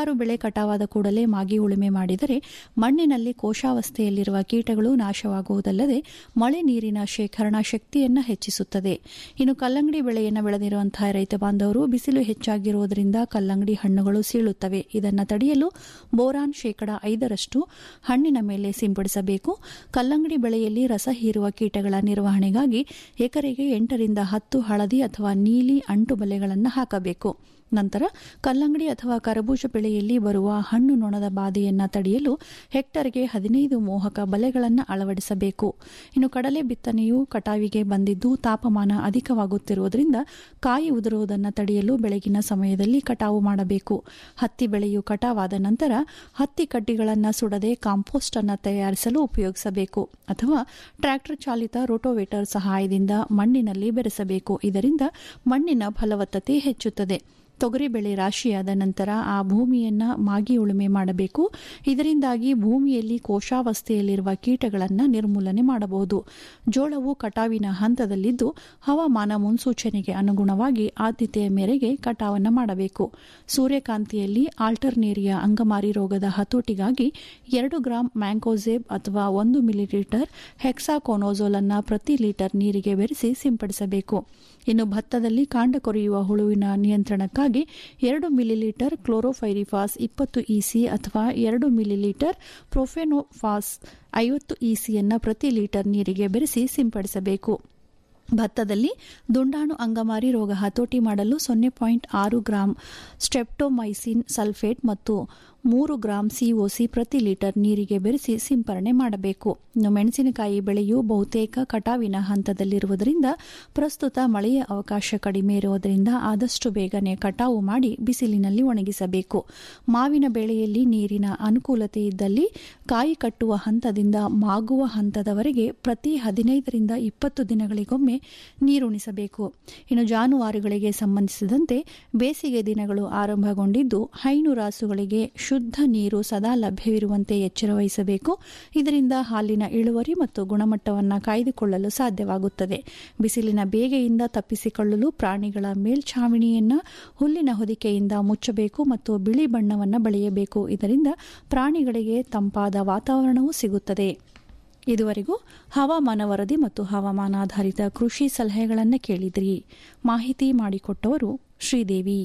ಕಟಾವಾದ ಕೂಡಲೇ ಮಾಗಿ ಉಳುಮೆ ಮಾಡಿದರೆ ಮಣ್ಣಿನಲ್ಲಿ ಕೋಶಾವಸ್ಥೆಯಲ್ಲಿರುವ ಕೀಟಗಳು ನಾಶವಾಗುವುದಲ್ಲದೆ ಮಳೆ ನೀರಿನ ಶೇಖರಣಾ ಶಕ್ತಿಯನ್ನು ಹೆಚ್ಚಿಸುತ್ತದೆ ಇನ್ನು ಕಲ್ಲಂಗಡಿ ಬೆಳೆಯನ್ನು ಬೆಳೆದಿರುವಂತಹ ರೈತ ಬಾಂಧವರು ಬಿಸಿಲು ಹೆಚ್ಚಾಗಿರುವುದರಿಂದ ಕಲ್ಲಂಗಡಿ ಹಣ್ಣುಗಳು ಸೀಳುತ್ತವೆ ಇದನ್ನು ತಡೆಯಲು ಬೋರಾನ್ ಶೇಕಡ ಐದರಷ್ಟು ಹಣ್ಣಿನ ಮೇಲೆ ಸಿಂಪಡಿಸಬೇಕು ಕಲ್ಲಂಗಡಿ ಬೆಳೆಯಲ್ಲಿ ರಸ ಹೀರುವ ಕೀಟಗಳ ನಿರ್ವಹಣೆಗಾಗಿ ಎಕರೆಗೆ ಎಂಟರಿಂದ ಹತ್ತು ಹಳದಿ ಅಥವಾ ನೀಲಿ ಅಂಟು ಬಲೆಗಳನ್ನು ಹಾಕಬೇಕು ನಂತರ ಕಲ್ಲಂಗಡಿ ಅಥವಾ ಕರಬೂಜ ಬೆಳೆಯಲ್ಲಿ ಬರುವ ಹಣ್ಣು ನೊಣದ ಬಾಧೆಯನ್ನು ತಡೆಯಲು ಹೆಕ್ಟರ್ಗೆ ಹದಿನೈದು ಮೋಹಕ ಬಲೆಗಳನ್ನು ಅಳವಡಿಸಬೇಕು ಇನ್ನು ಕಡಲೆ ಬಿತ್ತನೆಯು ಕಟಾವಿಗೆ ಬಂದಿದ್ದು ತಾಪಮಾನ ಅಧಿಕವಾಗುತ್ತಿರುವುದರಿಂದ ಕಾಯಿ ಉದುರುವುದನ್ನು ತಡೆಯಲು ಬೆಳಗಿನ ಸಮಯದಲ್ಲಿ ಕಟಾವು ಮಾಡಬೇಕು ಹತ್ತಿ ಬೆಳೆಯು ಕಟಾವಾದ ನಂತರ ಹತ್ತಿ ಕಡ್ಡಿಗಳನ್ನು ಸುಡದೆ ಕಾಂಪೋಸ್ಟ್ ಅನ್ನು ತಯಾರಿಸಲು ಉಪಯೋಗಿಸಬೇಕು ಅಥವಾ ಟ್ರ್ಯಾಕ್ಟರ್ ಚಾಲಿತ ರೋಟೋವೇಟರ್ ಸಹಾಯದಿಂದ ಮಣ್ಣಿನಲ್ಲಿ ಬೆರೆಸಬೇಕು ಇದರಿಂದ ಮಣ್ಣಿನ ಫಲವತ್ತತೆ ಹೆಚ್ಚುತ್ತದೆ ತೊಗರಿ ಬೆಳೆ ರಾಶಿಯಾದ ನಂತರ ಆ ಭೂಮಿಯನ್ನ ಮಾಗಿ ಉಳುಮೆ ಮಾಡಬೇಕು ಇದರಿಂದಾಗಿ ಭೂಮಿಯಲ್ಲಿ ಕೋಶಾವಸ್ಥೆಯಲ್ಲಿರುವ ಕೀಟಗಳನ್ನು ನಿರ್ಮೂಲನೆ ಮಾಡಬಹುದು ಜೋಳವು ಕಟಾವಿನ ಹಂತದಲ್ಲಿದ್ದು ಹವಾಮಾನ ಮುನ್ಸೂಚನೆಗೆ ಅನುಗುಣವಾಗಿ ಆದ್ಯತೆಯ ಮೇರೆಗೆ ಕಟಾವನ್ನು ಮಾಡಬೇಕು ಸೂರ್ಯಕಾಂತಿಯಲ್ಲಿ ಆಲ್ಟರ್ನೇರಿಯಾ ಅಂಗಮಾರಿ ರೋಗದ ಹತೋಟಿಗಾಗಿ ಎರಡು ಗ್ರಾಂ ಮ್ಯಾಂಕೋಸೇಬ್ ಅಥವಾ ಒಂದು ಮಿಲಿಲೀಟರ್ ಹೆಕ್ಸಾಕೋನೋಜೋಲ್ ಅನ್ನ ಪ್ರತಿ ಲೀಟರ್ ನೀರಿಗೆ ಬೆರೆಸಿ ಸಿಂಪಡಿಸಬೇಕು ಇನ್ನು ಭತ್ತದಲ್ಲಿ ಕಾಂಡ ಕೊರೆಯುವ ಹುಳುವಿನ ನಿಯಂತ್ರಣಕ್ಕಾಗಿ ಎರಡು ಮಿಲಿಲೀಟರ್ ಕ್ಲೋರೋಫೈರಿಫಾಸ್ ಇಪ್ಪತ್ತು ಇಸಿ ಅಥವಾ ಎರಡು ಮಿಲಿಲೀಟರ್ ಪ್ರೊಫೆನೋಫಾಸ್ ಐವತ್ತು ಇಸಿಯನ್ನು ಪ್ರತಿ ಲೀಟರ್ ನೀರಿಗೆ ಬೆರೆಸಿ ಸಿಂಪಡಿಸಬೇಕು ಭತ್ತದಲ್ಲಿ ದುಂಡಾಣು ಅಂಗಮಾರಿ ರೋಗ ಹತೋಟಿ ಮಾಡಲು ಸೊನ್ನೆ ಪಾಯಿಂಟ್ ಆರು ಗ್ರಾಂ ಸ್ಟೆಪ್ಟೊಮೈಸಿನ್ ಸಲ್ಫೇಟ್ ಮತ್ತು ಮೂರು ಗ್ರಾಂ ಸಿಒಸಿ ಪ್ರತಿ ಲೀಟರ್ ನೀರಿಗೆ ಬೆರೆಸಿ ಸಿಂಪರಣೆ ಮಾಡಬೇಕು ಇನ್ನು ಮೆಣಸಿನಕಾಯಿ ಬೆಳೆಯು ಬಹುತೇಕ ಕಟಾವಿನ ಹಂತದಲ್ಲಿರುವುದರಿಂದ ಪ್ರಸ್ತುತ ಮಳೆಯ ಅವಕಾಶ ಕಡಿಮೆ ಇರುವುದರಿಂದ ಆದಷ್ಟು ಬೇಗನೆ ಕಟಾವು ಮಾಡಿ ಬಿಸಿಲಿನಲ್ಲಿ ಒಣಗಿಸಬೇಕು ಮಾವಿನ ಬೆಳೆಯಲ್ಲಿ ನೀರಿನ ಅನುಕೂಲತೆ ಇದ್ದಲ್ಲಿ ಕಾಯಿ ಕಟ್ಟುವ ಹಂತದಿಂದ ಮಾಗುವ ಹಂತದವರೆಗೆ ಪ್ರತಿ ಹದಿನೈದರಿಂದ ಇಪ್ಪತ್ತು ದಿನಗಳಿಗೊಮ್ಮೆ ನೀರುಣಿಸಬೇಕು ಇನ್ನು ಜಾನುವಾರುಗಳಿಗೆ ಸಂಬಂಧಿಸಿದಂತೆ ಬೇಸಿಗೆ ದಿನಗಳು ಆರಂಭಗೊಂಡಿದ್ದು ಹೈನು ರಾಸುಗಳಿಗೆ ಶುದ್ಧ ನೀರು ಸದಾ ಲಭ್ಯವಿರುವಂತೆ ಎಚ್ಚರ ವಹಿಸಬೇಕು ಇದರಿಂದ ಹಾಲಿನ ಇಳುವರಿ ಮತ್ತು ಗುಣಮಟ್ಟವನ್ನು ಕಾಯ್ದುಕೊಳ್ಳಲು ಸಾಧ್ಯವಾಗುತ್ತದೆ ಬಿಸಿಲಿನ ಬೇಗೆಯಿಂದ ತಪ್ಪಿಸಿಕೊಳ್ಳಲು ಪ್ರಾಣಿಗಳ ಮೇಲ್ಛಾವಣಿಯನ್ನು ಹುಲ್ಲಿನ ಹೊದಿಕೆಯಿಂದ ಮುಚ್ಚಬೇಕು ಮತ್ತು ಬಿಳಿ ಬಣ್ಣವನ್ನು ಬಳಿಯಬೇಕು ಇದರಿಂದ ಪ್ರಾಣಿಗಳಿಗೆ ತಂಪಾದ ವಾತಾವರಣವೂ ಸಿಗುತ್ತದೆ ಇದುವರೆಗೂ ಹವಾಮಾನ ವರದಿ ಮತ್ತು ಹವಾಮಾನಾಧಾರಿತ ಕೃಷಿ ಸಲಹೆಗಳನ್ನು ಕೇಳಿದ್ರಿ ಮಾಹಿತಿ ಮಾಡಿಕೊಟ್ಟವರು ಶ್ರೀದೇವಿ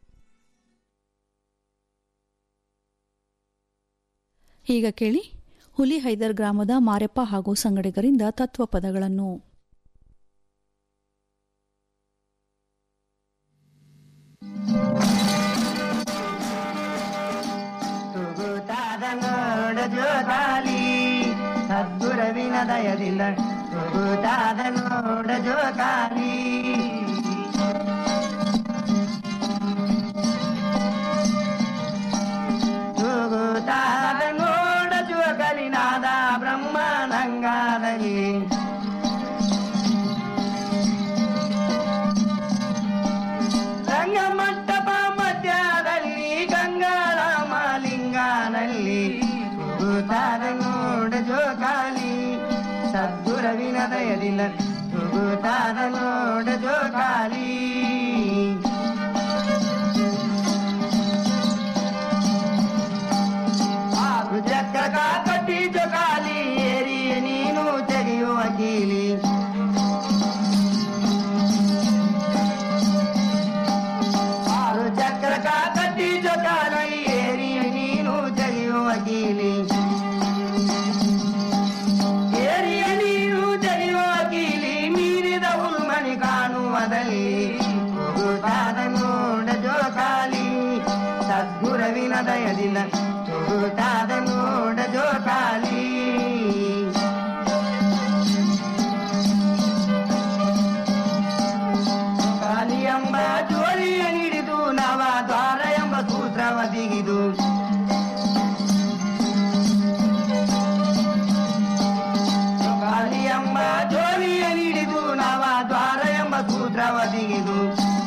ಈಗ ಕೇಳಿ ಹುಲಿ ಹೈದರ್ ಗ್ರಾಮದ ಮಾರೆಪ್ಪ ಹಾಗೂ ಸಂಗಡಿಗರಿಂದ ತತ್ವ ಪದಗಳನ್ನು ತೂಗುತ್ತಾದ ನೋಡ ಜೋಕಾಲಿ ಸದ್ಗುರವಿನ ದಯದಿಂದ ತೂಗುತ್ತಾದ ನೋಡ ಜೋಕಾಲಿ ತೂಗುತ್ತಾದ ನೋಡ ಜೋಕಲಿನಾದ ಬ್ರಹ್ಮನಂಗಾದಲ್ಲಿ ರಂಗಮಂಟಪ ಮಧ್ಯದಲ್ಲಿ ಗಂಗಾಳ ಮಾಲಿಂಗನಲ್ಲಿ ತೂಗುತ್ತಾದ ನೋಡ ಜೋಕಾಲಿ ಸದ್ಗುರವಿನ ದಯದಿಂದ ತೂಗುತ್ತಾದ ನೋಡ ಜೋಕಾಲಿ ಆರು ಚಕ್ರ ಕಟ್ಟಿ ಜೋಕಾಲಿ ಏರಿ ನೀನು ತೆಗೆಯುವ ಕೀಲಿ ಆರು ಚಕ್ರ ಕಟ್ಟಿ ಜೋಕಾಲಿ ಏರಿ ನೀನು ತೆಗೆಯುವ ಕೀಲಿ ಏರಿಯ ನೀರು ತೆಗೆಯುವ ಕೀಲಿ ಮೀರಿದ ಉಲ್ಮಣಿ ಕಾಣುವುದಲ್ಲಿ ತೂಗುತ್ತಾದ ನೋಡ ಜೋಕಾಲಿ ಸದ್ಗುರವಿನ ದಯದಿಂದ ತೂಗುತ್ತಾದ ನೋಡ ಜೋಕಾಲಿ ಕಾಲಿ ಎಂಬ ಜೋಲಿಯ ನೀಡಿದು ನವ ದ್ವಾರ ಎಂಬ ಸೂತ್ರವ ದಿಗಿದು ಕಾಲಿ ಎಂಬ ಜೋಲಿಯ ನೀಡಿದು ನವ ದ್ವಾರ ಎಂಬ ಸೂತ್ರವ ದಿಗಿದು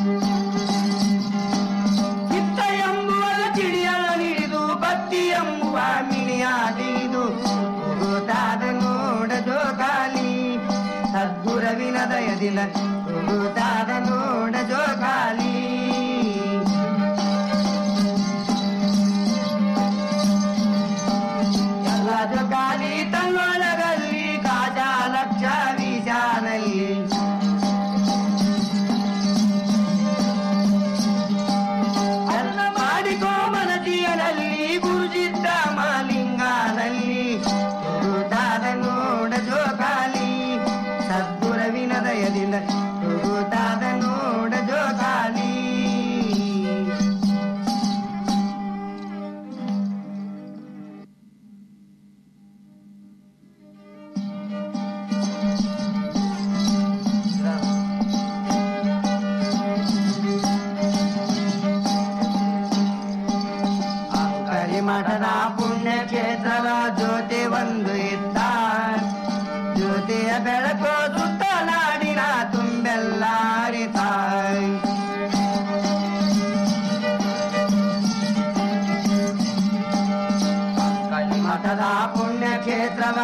ಚಿತ್ತ ಎಂಬುವ ಚಿಡಿಯಲ್ಲ ನೀಡಿದು ಬತ್ತಿ ಎಂಬುವ ಮಿಣಿಯ ದಿಗಿದು ತೂಗುತ್ತಾದ ನೋಡ ಜೋಕಾಲಿ ಸದ್ಗುರವಿನ ದಯದಿನ ತೂಗುತ್ತಾದ ನೋಡ ಜೋಕಾಲಿ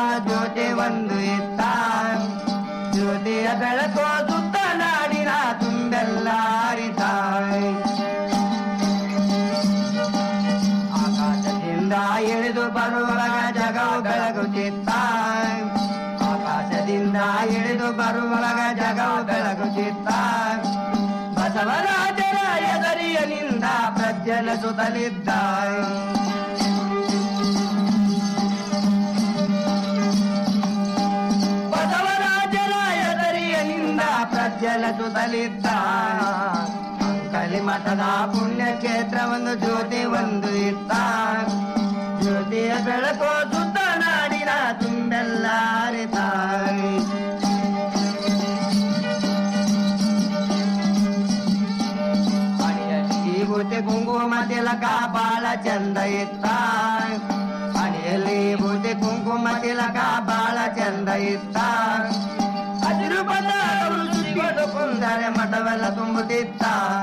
ಜ್ಯೋತಿ ಒಂದು ಇತ್ತ ಜ್ಯೋತಿಯ ಬೆಳಕೋ ಸುತ್ತ ನಾಡಿನ ತುಂಬೆಲ್ಲ ಹರಿತಾಯ್ ಆಕಾಶದಿಂದ ಇಳಿದು ಬರುವಾಗ ಜಗವು ಬೆಳಗುತ್ತಿತ್ತ ಆಕಾಶದಿಂದ ಇಳಿದು ಬರುವಾಗ ಜಗವು ಬೆಳಗುತ್ತಿತ್ತ ಬಸವರಾಜರ ಎದರಿಯನಿಂದ ಪ್ರಜ್ವಲಿಸುತ್ತಲಿದ್ದ ಬಸವರಾಜರ ಎದರಿಯನಿಂದ ಪ್ರಜ್ವಲಿಸುತ್ತಲಿದ್ದ ಕಲಿಮಠದ ಪುಣ್ಯ ಕ್ಷೇತ್ರವೊಂದು ಜ್ಯೋತಿ ಒಂದು ಇತ್ತ ಜ್ಯೋತಿಯ ಬೆಳಕೋ ಸುತ್ತ ನಾಡಿನ ತುಂಬೆಲ್ಲ ಹರಿತಾಯ್ ಅಡಿಯಲ್ಲಿ ಬೂತೆ ಕುಂಕುಮ ತಿಲಕ ಬಾಳ ಚಂದ ಇತ್ತ ಅಡಿಯಲ್ಲಿ ಬೂತೆ ಕುಂಕುಮ ತಿಲಕ ಬಾಳ ಚಂದ ಇತ್ತ ಹಸಿರು ಬದಲು ಸುತ್ತಿಕೊಂಡು ಕುಂದರೆ ಮಠವೆಲ್ಲ ತುಂಬುತ್ತಿತ್ತ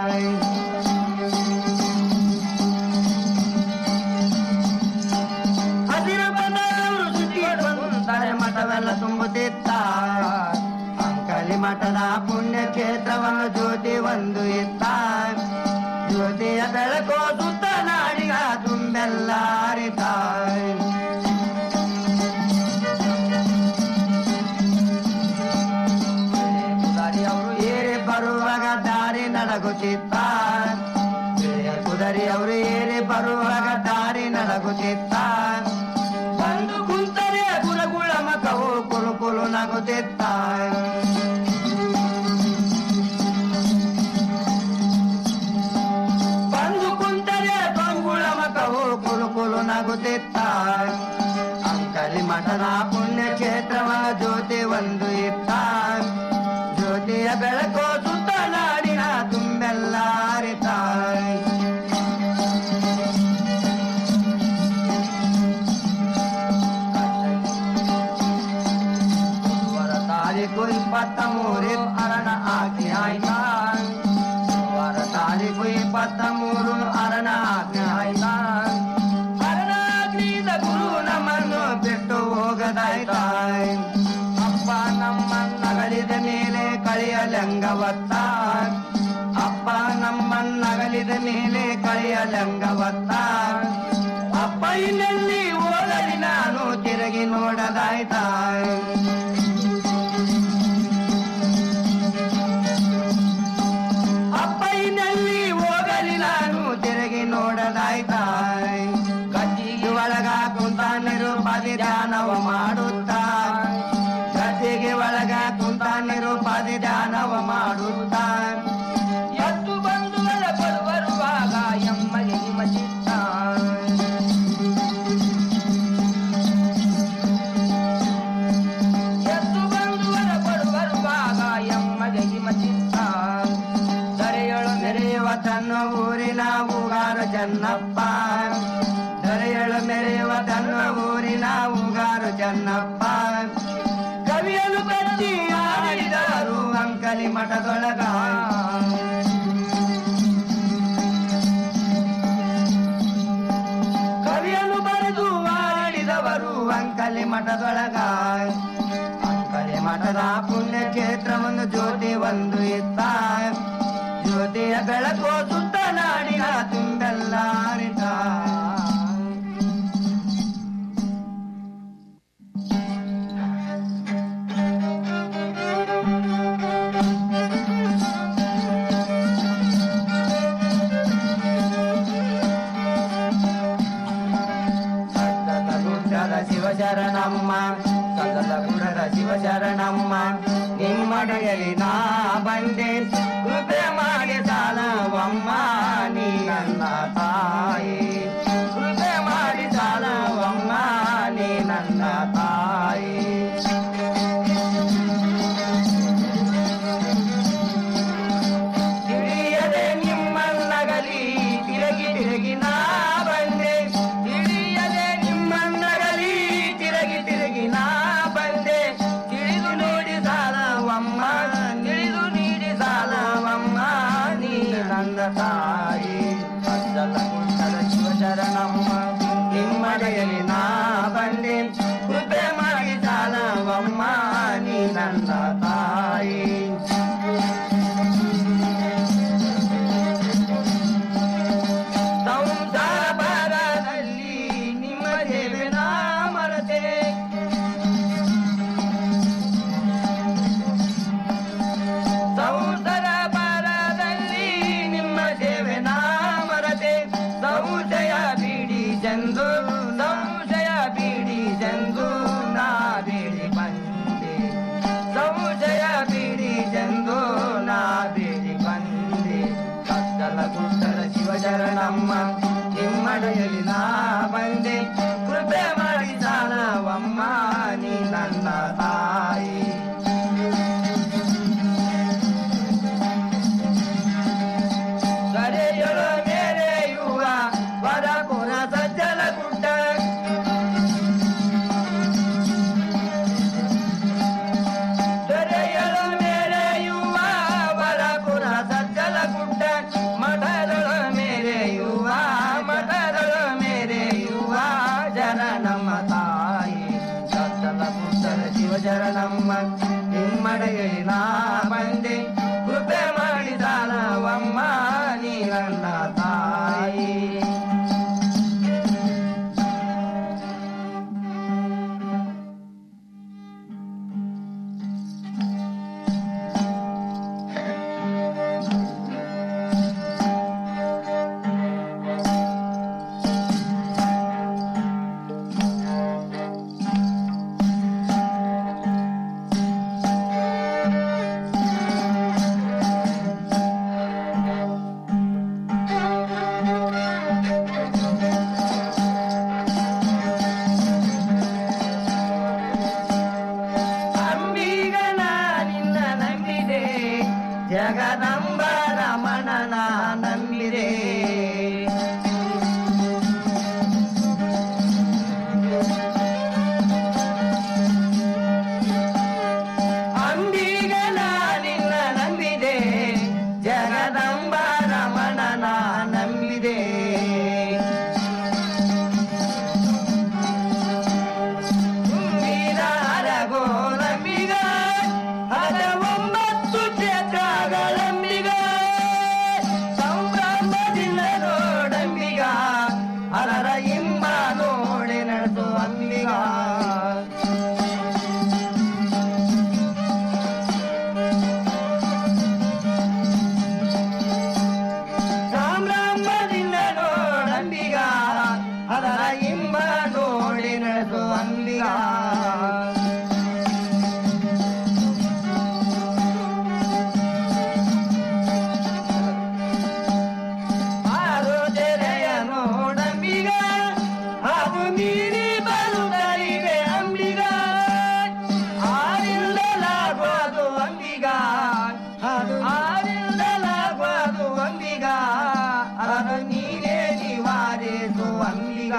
ಹಸಿರು ಬದಲು ಸುತ್ತಿಕೊಂಡು ಕುಂದರೆ ಮಠವೆಲ್ಲ ತುಂಬುತ್ತಿತ್ತ ಅಂಕಲಿ ಮಠದ ಪುಣ್ಯ ಕ್ಷೇತ್ರವನ್ನು ಜ್ಯೋತಿ ಒಂದು ಇತ್ತ ಜ್ಯೋತಿಯ ಬೆಳಕೋ ಸುತ್ತ ನಾಡಿಗ ತುಂಬೆಲ್ಲ ಹರಿತಾಯ್ ಅವರು ಏರಿ ಬರುವಾಗ ದಾರಿ ನಡಗುತ್ತಿತ್ತ ಕುದರಿ ಅವರು ಏರಿ ಬರುವಾಗ ದಾರಿ ನಡಗುತ್ತಿತ್ತ ಬಂದು ಕುಂತರೆ ಗುಲಗುಳ ಮಕವು ಕುಲು ಕುಲು ನಗುತ್ತಿತ್ತ ಬಂದು ಕುಂತರೆ ಬಂಗುಳ ಮಕವು ಕುಲು ಕುಲು ನಗುತ್ತಿತ್ತ ಅಂಕಲಿ ಮಠದ ಪುಣ್ಯ ಕ್ಷೇತ್ರವ ಜ್ಯೋತಿ ಒಂದು ಇತ್ತ ಜ್ಯೋತಿಯ ಬೆಳಕೋ ಸುತ್ತ ನಾಡಿನ ತುಂಬೆಲ್ಲ ಹರಿತಾಯ್ ವರ ತಾರೀಕು ಇಪ್ಪತ್ತ ಮೂರು ಅರಣ ಆಜ್ಞೆ ಆಯ್ತಾ ವರ ತಾರೀಕು ಇಪ್ಪತ್ತ ಮೂರು ಅರಣ ಆಜ್ಞೆ ಆಯ್ತಾ ಅರಣಾಗ್ನಿದ ಗುರು ನಮ್ಮನ್ನು ಬಿಟ್ಟು ಹೋಗದಾಯ್ತಾಯ್ ಅಪ್ಪ ನಮ್ಮನ್ನಗಲಿದ ಮೇಲೆ ಕಳೆಯಲಂಗವತ್ತ ಅಪ್ಪ ನಮ್ಮನ್ನಗಲಿದ ಮೇಲೆ ಕಳೆಯಲಂಗವತ್ತ ಅಪ್ಪ ಇನ್ನೆಲ್ಲಿ ಹೋಗಲಿ ನಾನು ತಿರುಗಿ ನೋಡದಾಯ್ತಾಯ್ ಅಪ್ಪಯ್ಯನಲ್ಲಿ ಹೋಗಲಿ ನಾನು ತಿರುಗಿ ನೋಡದಾಯ್ತಾಯ್ ಗದ್ದಿಗೆ ಒಳಗ ಕುಂತ ನಿರುಪಾದಿ ಧ್ಯಾನವ ಮಾಡುತ್ತಾ ಗದ್ದಿಗೆ ಒಳಗ ಕುಂತ ನಿರುಪಾದಿ ಧ್ಯಾನವ ಮಾಡುತ್ತಾ ಎತ್ತು ಬಂದು ಬರು ಬರುವಾಗ ಎಮ್ಮಗೆ ಹಿಮಚಿತ್ತ ಎತ್ತು ಬಂದು ಬರು ಬರುವಾಗ ಎಮ್ಮಗೆ ಹಿಮಚಿತ್ತ ದರೆಯಳು ಮೆರೆಯುವ ತನ್ನ ಊರಿನ ಊಗಾರ ಚೆನ್ನಪ್ಪ ದರೆಯಳು ಮೆರೆಯುವ ತನ್ನ ಊರಿನ ಊಗಾರು ಚೆನ್ನಪ್ಪ ಕವಿಯಲು ಕಟ್ಟಿ ಆಡಿದರು ಅಂಕಲಿ ಮಠದೊಳಗ ಕವಿಯಲು ಬರೆದು ಆಡಿದವರು ಅಂಕಲಿ ಮಠದೊಳಗ ಅಂಕಲಿ ಮಠದ ಪುಣ್ಯ ಕ್ಷೇತ್ರವನ್ನು ಜ್ಯೋತಿ ಒಂದು ಇತ್ತ ಜ್ಯೋತಿಯ ಬೆಳಕೋ ಸುತ್ತ ನಾಡಿನ ತುಂಬೆಲ್ಲ ಹರಿತ ಸತತ ಗುಡ್ಡದ ಶಿವಶರಣಮ್ಮ ಸತತ ಗುಡದ ಶಿವಶರಣಮ್ಮ ನಿಮ್ಮಡೆಯಲ್ಲಿ ನಾ ಬಂದೆ ಕೃಪೆ ಮಾಡಿ ಸಾಲವಮ್ಮ ನೀ ನನ್ನ ತಾಯಿ ಕೃಪೆ ಮಾಡಿ ಸಾಲವಮ್ಮ ನೀ ನನ್ನ ತಾಯಿ ತಿಳಿಯದೆ ನಿಮ್ಮನ್ನಗಲಿ ತಿರುಗಿ ತಿರುಗಿ ನಾ ಬಂದೆ ತಿಳಿಯದೆ ನಿಮ್ಮನ್ನಗಲಿ ತಿರುಗಿ ತಿರುಗಿ ನಾ ಬಂದೆ ತಿಳಿದು ನೋಡಿ ಸಾಲವಮ್ಮ ತಿಳಿದು ನೀಡಿ ಸಾಲವಮ್ಮ ನೀ ನನ್ನ ತಾಯಿ ಅಜ್ಜಲ ಕುಂಟದ ಶಿವಶರಣಮ್ಮ ನಿಮ್ಮಡೆಯಲ್ಲಿ ನಾ ಬಂದೆ ಕೃಪೆ ಮಾಡಿ ನನ್ನ ತಾಯಿ ಸಂಸಾರದಲ್ಲಿ ನಿಮ್ಮ ಸೇವೆ ನಾ ಮರತೆ ಸಂಸಾರ ಬರದಲ್ಲಿ ನಿಮ್ಮ ಸೇವೆ ನಾ ಮರತೆ ಸಂಶಯ ಬಿಡಿ ಚಂದು ಸಂಶಯ ಬಿಡಿ ಚಂದು ನಾ ಬಿಡಿ ಬಂದೆ ಸಂಶಯ ಬಿಡಿ ಚಂದು ನಾ ಬಿಡಿ ಬಂದೆ ಕತ್ತಲ ಗುಡ್ಡದ ಶಿವಚರಣಮ್ಮ ನಿಮ್ಮಡೆಯಲ್ಲಿ ನಾ ಬಂದೆ ಕೃಪೆ ಮಾಡಿ ಸಾಲವಮ್ಮ ನೀ ನನ್ನ ತಾಯಿ ಕರೆಯಲು ಮೇರೆಯುವ ವರಪುರ ಸಜ್ಜಲ ಗುಡ್ಡ ದೊರೆಯಲು ಮೇರೆಯುವ ವರಪುರ ಸಜ್ಜಲ ಗುಡ್ಡ ಮಠದಳ ಮೇರೆಯುವ ಮಠದಳ ಮೇರೆಯುವ ಜನ ನಮ್ಮ ತಾಯಿ ಸಜ್ಜಲ ಗುಡ್ಡದ ಶಿವಜರಣಮ್ಮ ನಿಮ್ಮಡೆಯಲ್ಲಿ ನಾ ಬಂದೆ ಕೃಪೆ ಮಾಡಿದಾನವಮ್ಮ ನೀ ನನ್ನ ತಾಯಿ ಅಂಬಿಗನ ನಿನ್ನ ನಂಬಿದೆ ಜಗದಂಬ ರಮಣನ ನಂಬಿದೆ ಅಂಬಿಗನ ನಿನ್ನ ನಂಬಿದೆ ಜಗದಂಬ ರಮಣನ ನಂಬಿದೆ ತುಂಬಿದ ಅರಗೋಲಂಬಿಗ ಅದ ಒಂಬತ್ತು ಕ್ಷೇತ್ರಗಳಂಬಿಗ ಸಂಭ್ರಮದಿಂದ ನೋಡಂಬಿಗ ಅರರ ಇಂಬ ನೋಡಿ ನಡೆಸು ಅಂಬಿಗ ಸಂಭ್ರಮದಿಂದ ನೋಡಂಬಿಗ ಅದರ ಇಂಬ ನೋಡಿ ನಡೆಸು ಅಂಬಿಗ ಆರು ತೆರೆಯ ನೋಡಂಬಿಗ ಅದು ಮೀರಿ ಬರುತ್ತಲಿವೆ ಅಂಬಿಗ ಆರಿಲ್ಲಲಾಗೋದು ಅಂಬಿಗ ಅದು ಆರಿಲ್ಲಲಾಗೋದು ಅಂಬಿಗ ಅದು ನೀನೇ ನಿವಾರಿಸು ಅಂಬಿಗ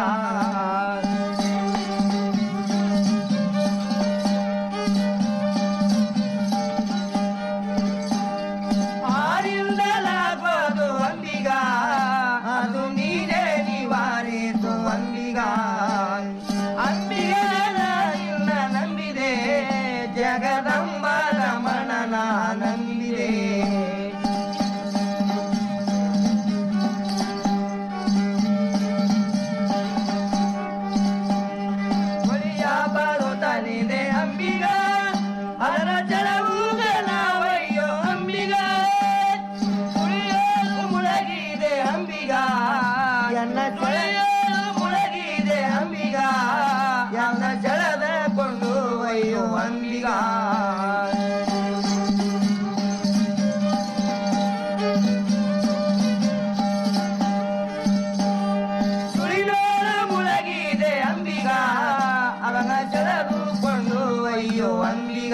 ಆರಿಂದಲಾಗೋದು ಅಂಬಿಗ ಅದು ನೀನೇ ನಿವಾರಿಸು ಅಂಬಿಗ ಅಂಬಿಗ ನಿನ್ನ ನಂಬಿದೆ ಜಗದಂಬ ರಮಣನ ನಂಬಿದೆ ಒಲಿಯ ಬರುತ್ತಲಿದೆ ಅಂಬಿಗ ಅದರ ಜಲವುಗಳವಯ್ಯೋ ಅಂಬಿಗ ಉಳಿಯೋದು ಮುಳಗಿದೆ ಅಂಬಿಗ ಎನ್ನ ತೊಳೆಯೋದು ಮುಳಗಿದೆ ಅಂಬಿಗ ಎನ್ನ ಜಲದ ಕೊಂಡು ಅಯ್ಯೋ ಅಂಬಿಗ ಸುಳಿಲೋಳ ಮುಳಗಿದೆ ಅಂಬಿಗ ಅವನ ಜಲದುಕೊಂಡು ಅಯ್ಯೋ ಅಂಬಿಗ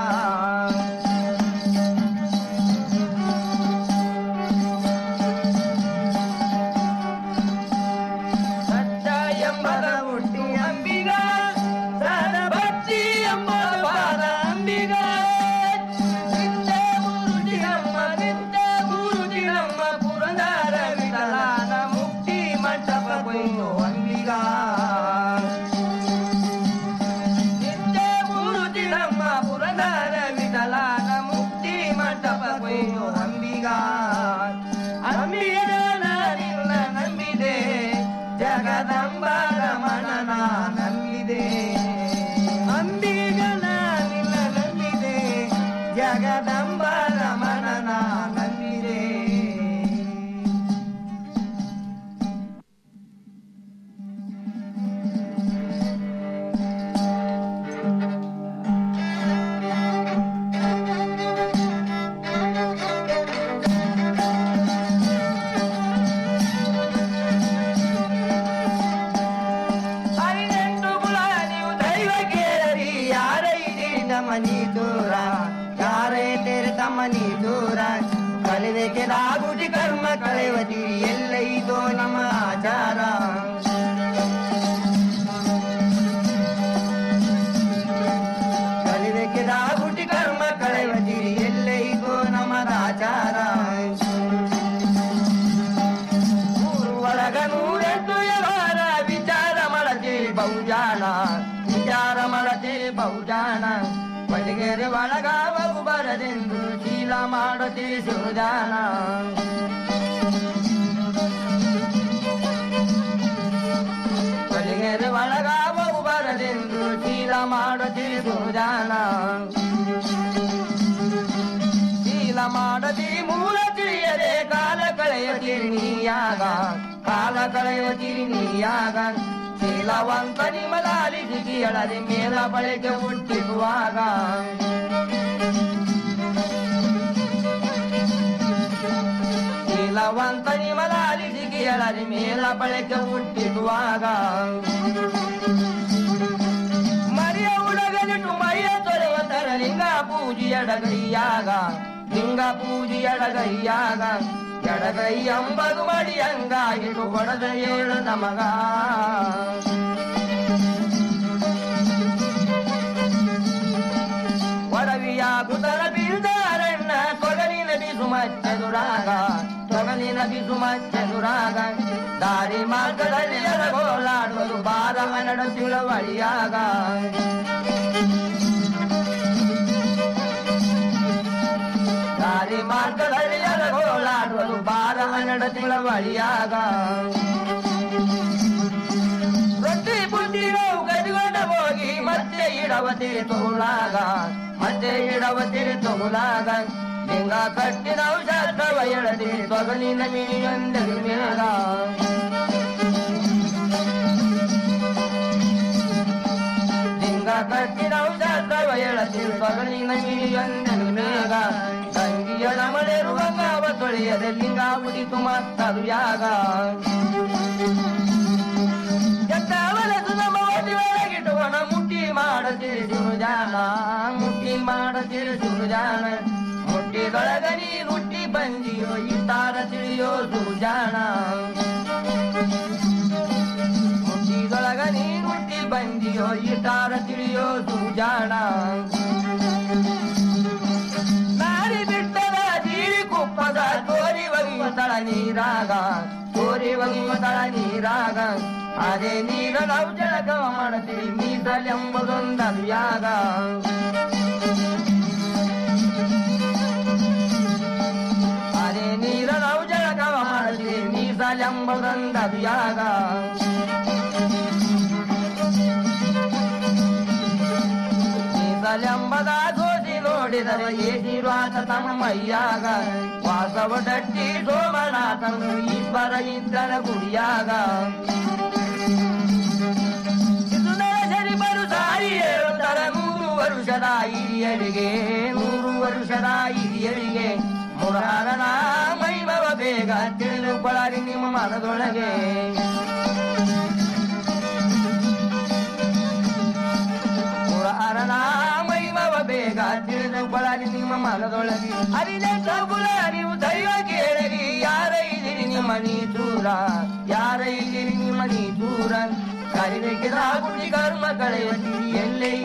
ಸತ್ಯ ಎಂಬದ ಹುಟ್ಟಿ ಅಂಬಿಗ ಸದ ಭಕ್ತಿ ಎಂಬದ ಪಾದ ಅಂಬಿಗ ನಿತ್ಯ ಗುರುಜಿಗಮ್ಮ ನಿತ್ಯ ಗುರುಜಿಗಮ್ಮ ಪುರಂದರ ವಿಠಲನ ಮುಕ್ತಿ ಮಂಟಪ ಕೊಯ್ಯೋ ಅಂಬಿಗ ನಿತ್ಯ ಗುರುಜಿಗಮ್ಮ ಪುರಂದರ ನೀ ದೂರ ಯಾರೇ ತೇರೆ ತಮ್ಮ ನೀ ದೂರ ಕಲಿಬೇಕೆದಾಗುಟಿ ಕರ್ಮ ಕಳೆಯುವದಿರಿ ಎಲ್ಲ ಇದೋ ನಮ್ಮ ಆಚಾರ ಕಲಿಬೇಕೆದಾಗುಟಿ ಕರ್ಮ ಕಳೆಯುವದಿರಿ ಎಲ್ಲ ಇದೋ ನಮ್ಮದ ಆಚಾರ ಊರು ಒಳಗ ನೂರೆಂಟು ಎಲ್ಲರ ವಿಚಾರ ಮಾಡತೀರಿ ಬಹುಜಾಣ ವಿಚಾರ ಮಾಡತೀರಿ ಬಹುಜಾಣ ಬಲಿಗೆರೆ ಒಳಗ ಹೋಗು ಬರದೆಂದು ಶೀಲ ಮಾಡುತ್ತೀರಿ ಸುಜಾನ ಬಲಿಗೆರೆ ಒಳಗ ಹೋಗು ಬರದೆಂದು ಶೀಲ ಮಾಡುತ್ತೀರಿ ಸುಜಾನ ಶೀಲ ಮಾಡದಿರಿ ಮೂಲ ತಿಳಿಯದೆ ಕಾಲ ಕಳೆಯುತ್ತೀರಿ ನೀಯಾಗ ಕಾಲ ಕಳೆಯುತ್ತೀರಿ ನೀಯಾಗ ಶೀಲವಂತ ನಿಮಲಾಲಿ ಸಿಗಿಯಳದೆ ಮೇಲ ಬಳಕೆ ಹುಟ್ಟಿಸುವಾಗ ಶೀಲವಂತ ನಿಮಲಾಲಿ ಸಿಗಿಯಳದೆ ಮೇಲ ಬಳಕೆ ಹುಟ್ಟಿಸುವಾಗ ಮರಿಯ ಉಡಗಲಿಟ್ಟು ಮೈಯ ತೊರೆವ ತರ ಲಿಂಗ ಪೂಜೆಯಡಗೈಯಾಗ ಲಿಂಗ ಪೂಜೆಯಡಗೈಯಾಗ ಎಡಗೈ ಅಂಬದು ಮಡಿಯಂಗ ಇಟ್ಟು ಕೊಡದ ಏಳು ನಮಗ ಒಡವಿಯ ಕುತರ ಬೀಳ್ದಾರಣ್ಣ ತೊಗಲಿನ ಬಿಸು ಮಚ್ಚದುರಾಗ ತೊಗಲಿನ ಬಿಸು ಮಚ್ಚದುರಾಗ ದಾರಿ ಮಾರ್ಗದಲ್ಲಿ ಎಡಗೋಲಾಡುವುದು ಬಾರವ ನಡ ತಿಳುವಳಿಯಾಗ ದಾರಿ ಮಾರ್ಗದಲ್ಲಿ ಎಡಗೋಲಾಡುವುದು ಬಾರವ ನಡ ತಿಳುವಳಿಯಾಗ ರೊಟ್ಟಿ ಬುದ್ಧಿರೋ ಗದಿಗೊಂಡ ಹೋಗಿ ಮತ್ತೆ ಇಡವ ತಿರಿ ತಗುಲಾಗ ಮತ್ತೆ ಇಡವ ತಿರಿ ತಗುಲಾಗ ಲಿಂಗ ಕಟ್ಟಿನ ಔಷಧವ ಎಳದಿ ತೊಗಲಿನ ಮಿಣಿಯೊಂದರಿ ಮೇಗ ಲಿಂಗ ಕಟ್ಟಿನ ಔಷಧವ ಎಳದಿ ತೊಗಲಿನ ಮಿಣಿಯೊಂದರಿ ಮೇಗ ತಂಗಿಯಳ ಮಳೆರುವಂಗಾವ ತೊಳೆಯದೆ ಲಿಂಗ ಉಡಿತು ಮತ್ತದು ಯಾಗ ಎತ್ತವಲಸು ನಮ್ಮ ಒಟ್ಟಿ ಒಳಗಿಟ್ಟುವಣ ಮುಟ್ಟಿ ಮಾಡದಿರಿ ಸುರುಜಾನ ಮುಟ್ಟಿ ಮಾಡದಿರಿ ಸುರುಜಾನ ಮುಟ್ಟಿದೊಳಗ ನೀ ಹುಟ್ಟಿ ಬಂದಿಯೋ ಇತ್ತಾರ ತಿಳಿಯೋ ಸುರುಜಾನ ಮುಟ್ಟಿದೊಳಗ ನೀ ಹುಟ್ಟಿ ಬಂದಿಯೋ ಇತ್ತಾರ ತಿಳಿಯೋ ಸುರುಜಾನ ನಾರಿ ಬಿಟ್ಟದ ಜೀರಿ ಕುಪ್ಪದ ತೋರಿ ಒಗಿಯುತ್ತಳ ನೀರಾಗ ತೋರಿ ಒಗಿಯುತ್ತಳ ನೀರಾಗ ಅದೇ ನೀರ ನಾವು ಜಳಕವ ಮಾಡುತ್ತೀವಿ ಮೀಸಲೆಂಬುದೊಂದದು ಯಾಗ ಅದೇ ನೀರ ನಾವು ಜಳಕವ ಮಾಡುತ್ತೀವಿ ಮೀಸಲೆಂಬುದೊಂದದು ಯಾಗ ಮೀಸಲೆಂಬದ ಗೋಧಿ ನೋಡಿದರೆ ಏಸಿರುವಾತ ತಮ್ಮ ಮೈಯಾಗ ವಾಸವ ಡಟ್ಟಿ ಸೋಮನಾಥನು ಈಶ್ವರ ಇದ್ದನ ಗುಡಿಯಾಗ ಸುಂದರಸರಿ ಬರು ಸಾರಿ ಹೇಳುತ್ತರ ನೂರು ವರುಷದ ಹಿರಿಯರಿಗೆ ನೂರು ವರುಷದ ಹಿರಿಯರಿಗೆ ಮುರಾರನ ಮೈಮವ ಬೇಗ ತಿಳಿದುಕೊಳ್ಳರಿ ನಿಮ್ಮ ಮನದೊಳಗೆ ಮುರಾರನ ಮೈಮವ ಬೇಗ ತಿಳಿದುಕೊಳ್ಳರಿ ನಿಮ್ಮ ಮನದೊಳಗೆ ಅರಿದ ಕಗುಲ ನೀವು ದೈವ ಕೇಳರಿ ಯಾರ ಇದಿರಿ ನಿಮ್ಮ ನೀ ದೂರ ಯಾರ ಇದಿರಿ ನಿಮ್ಮ ನೀ ದೂರ ಕರಿಬೇಕಿದ ಗುಡಿ ಕರ್ಮ ಕಳೆಯುತ್ತೀರಿ ಎಲ್ಲೇ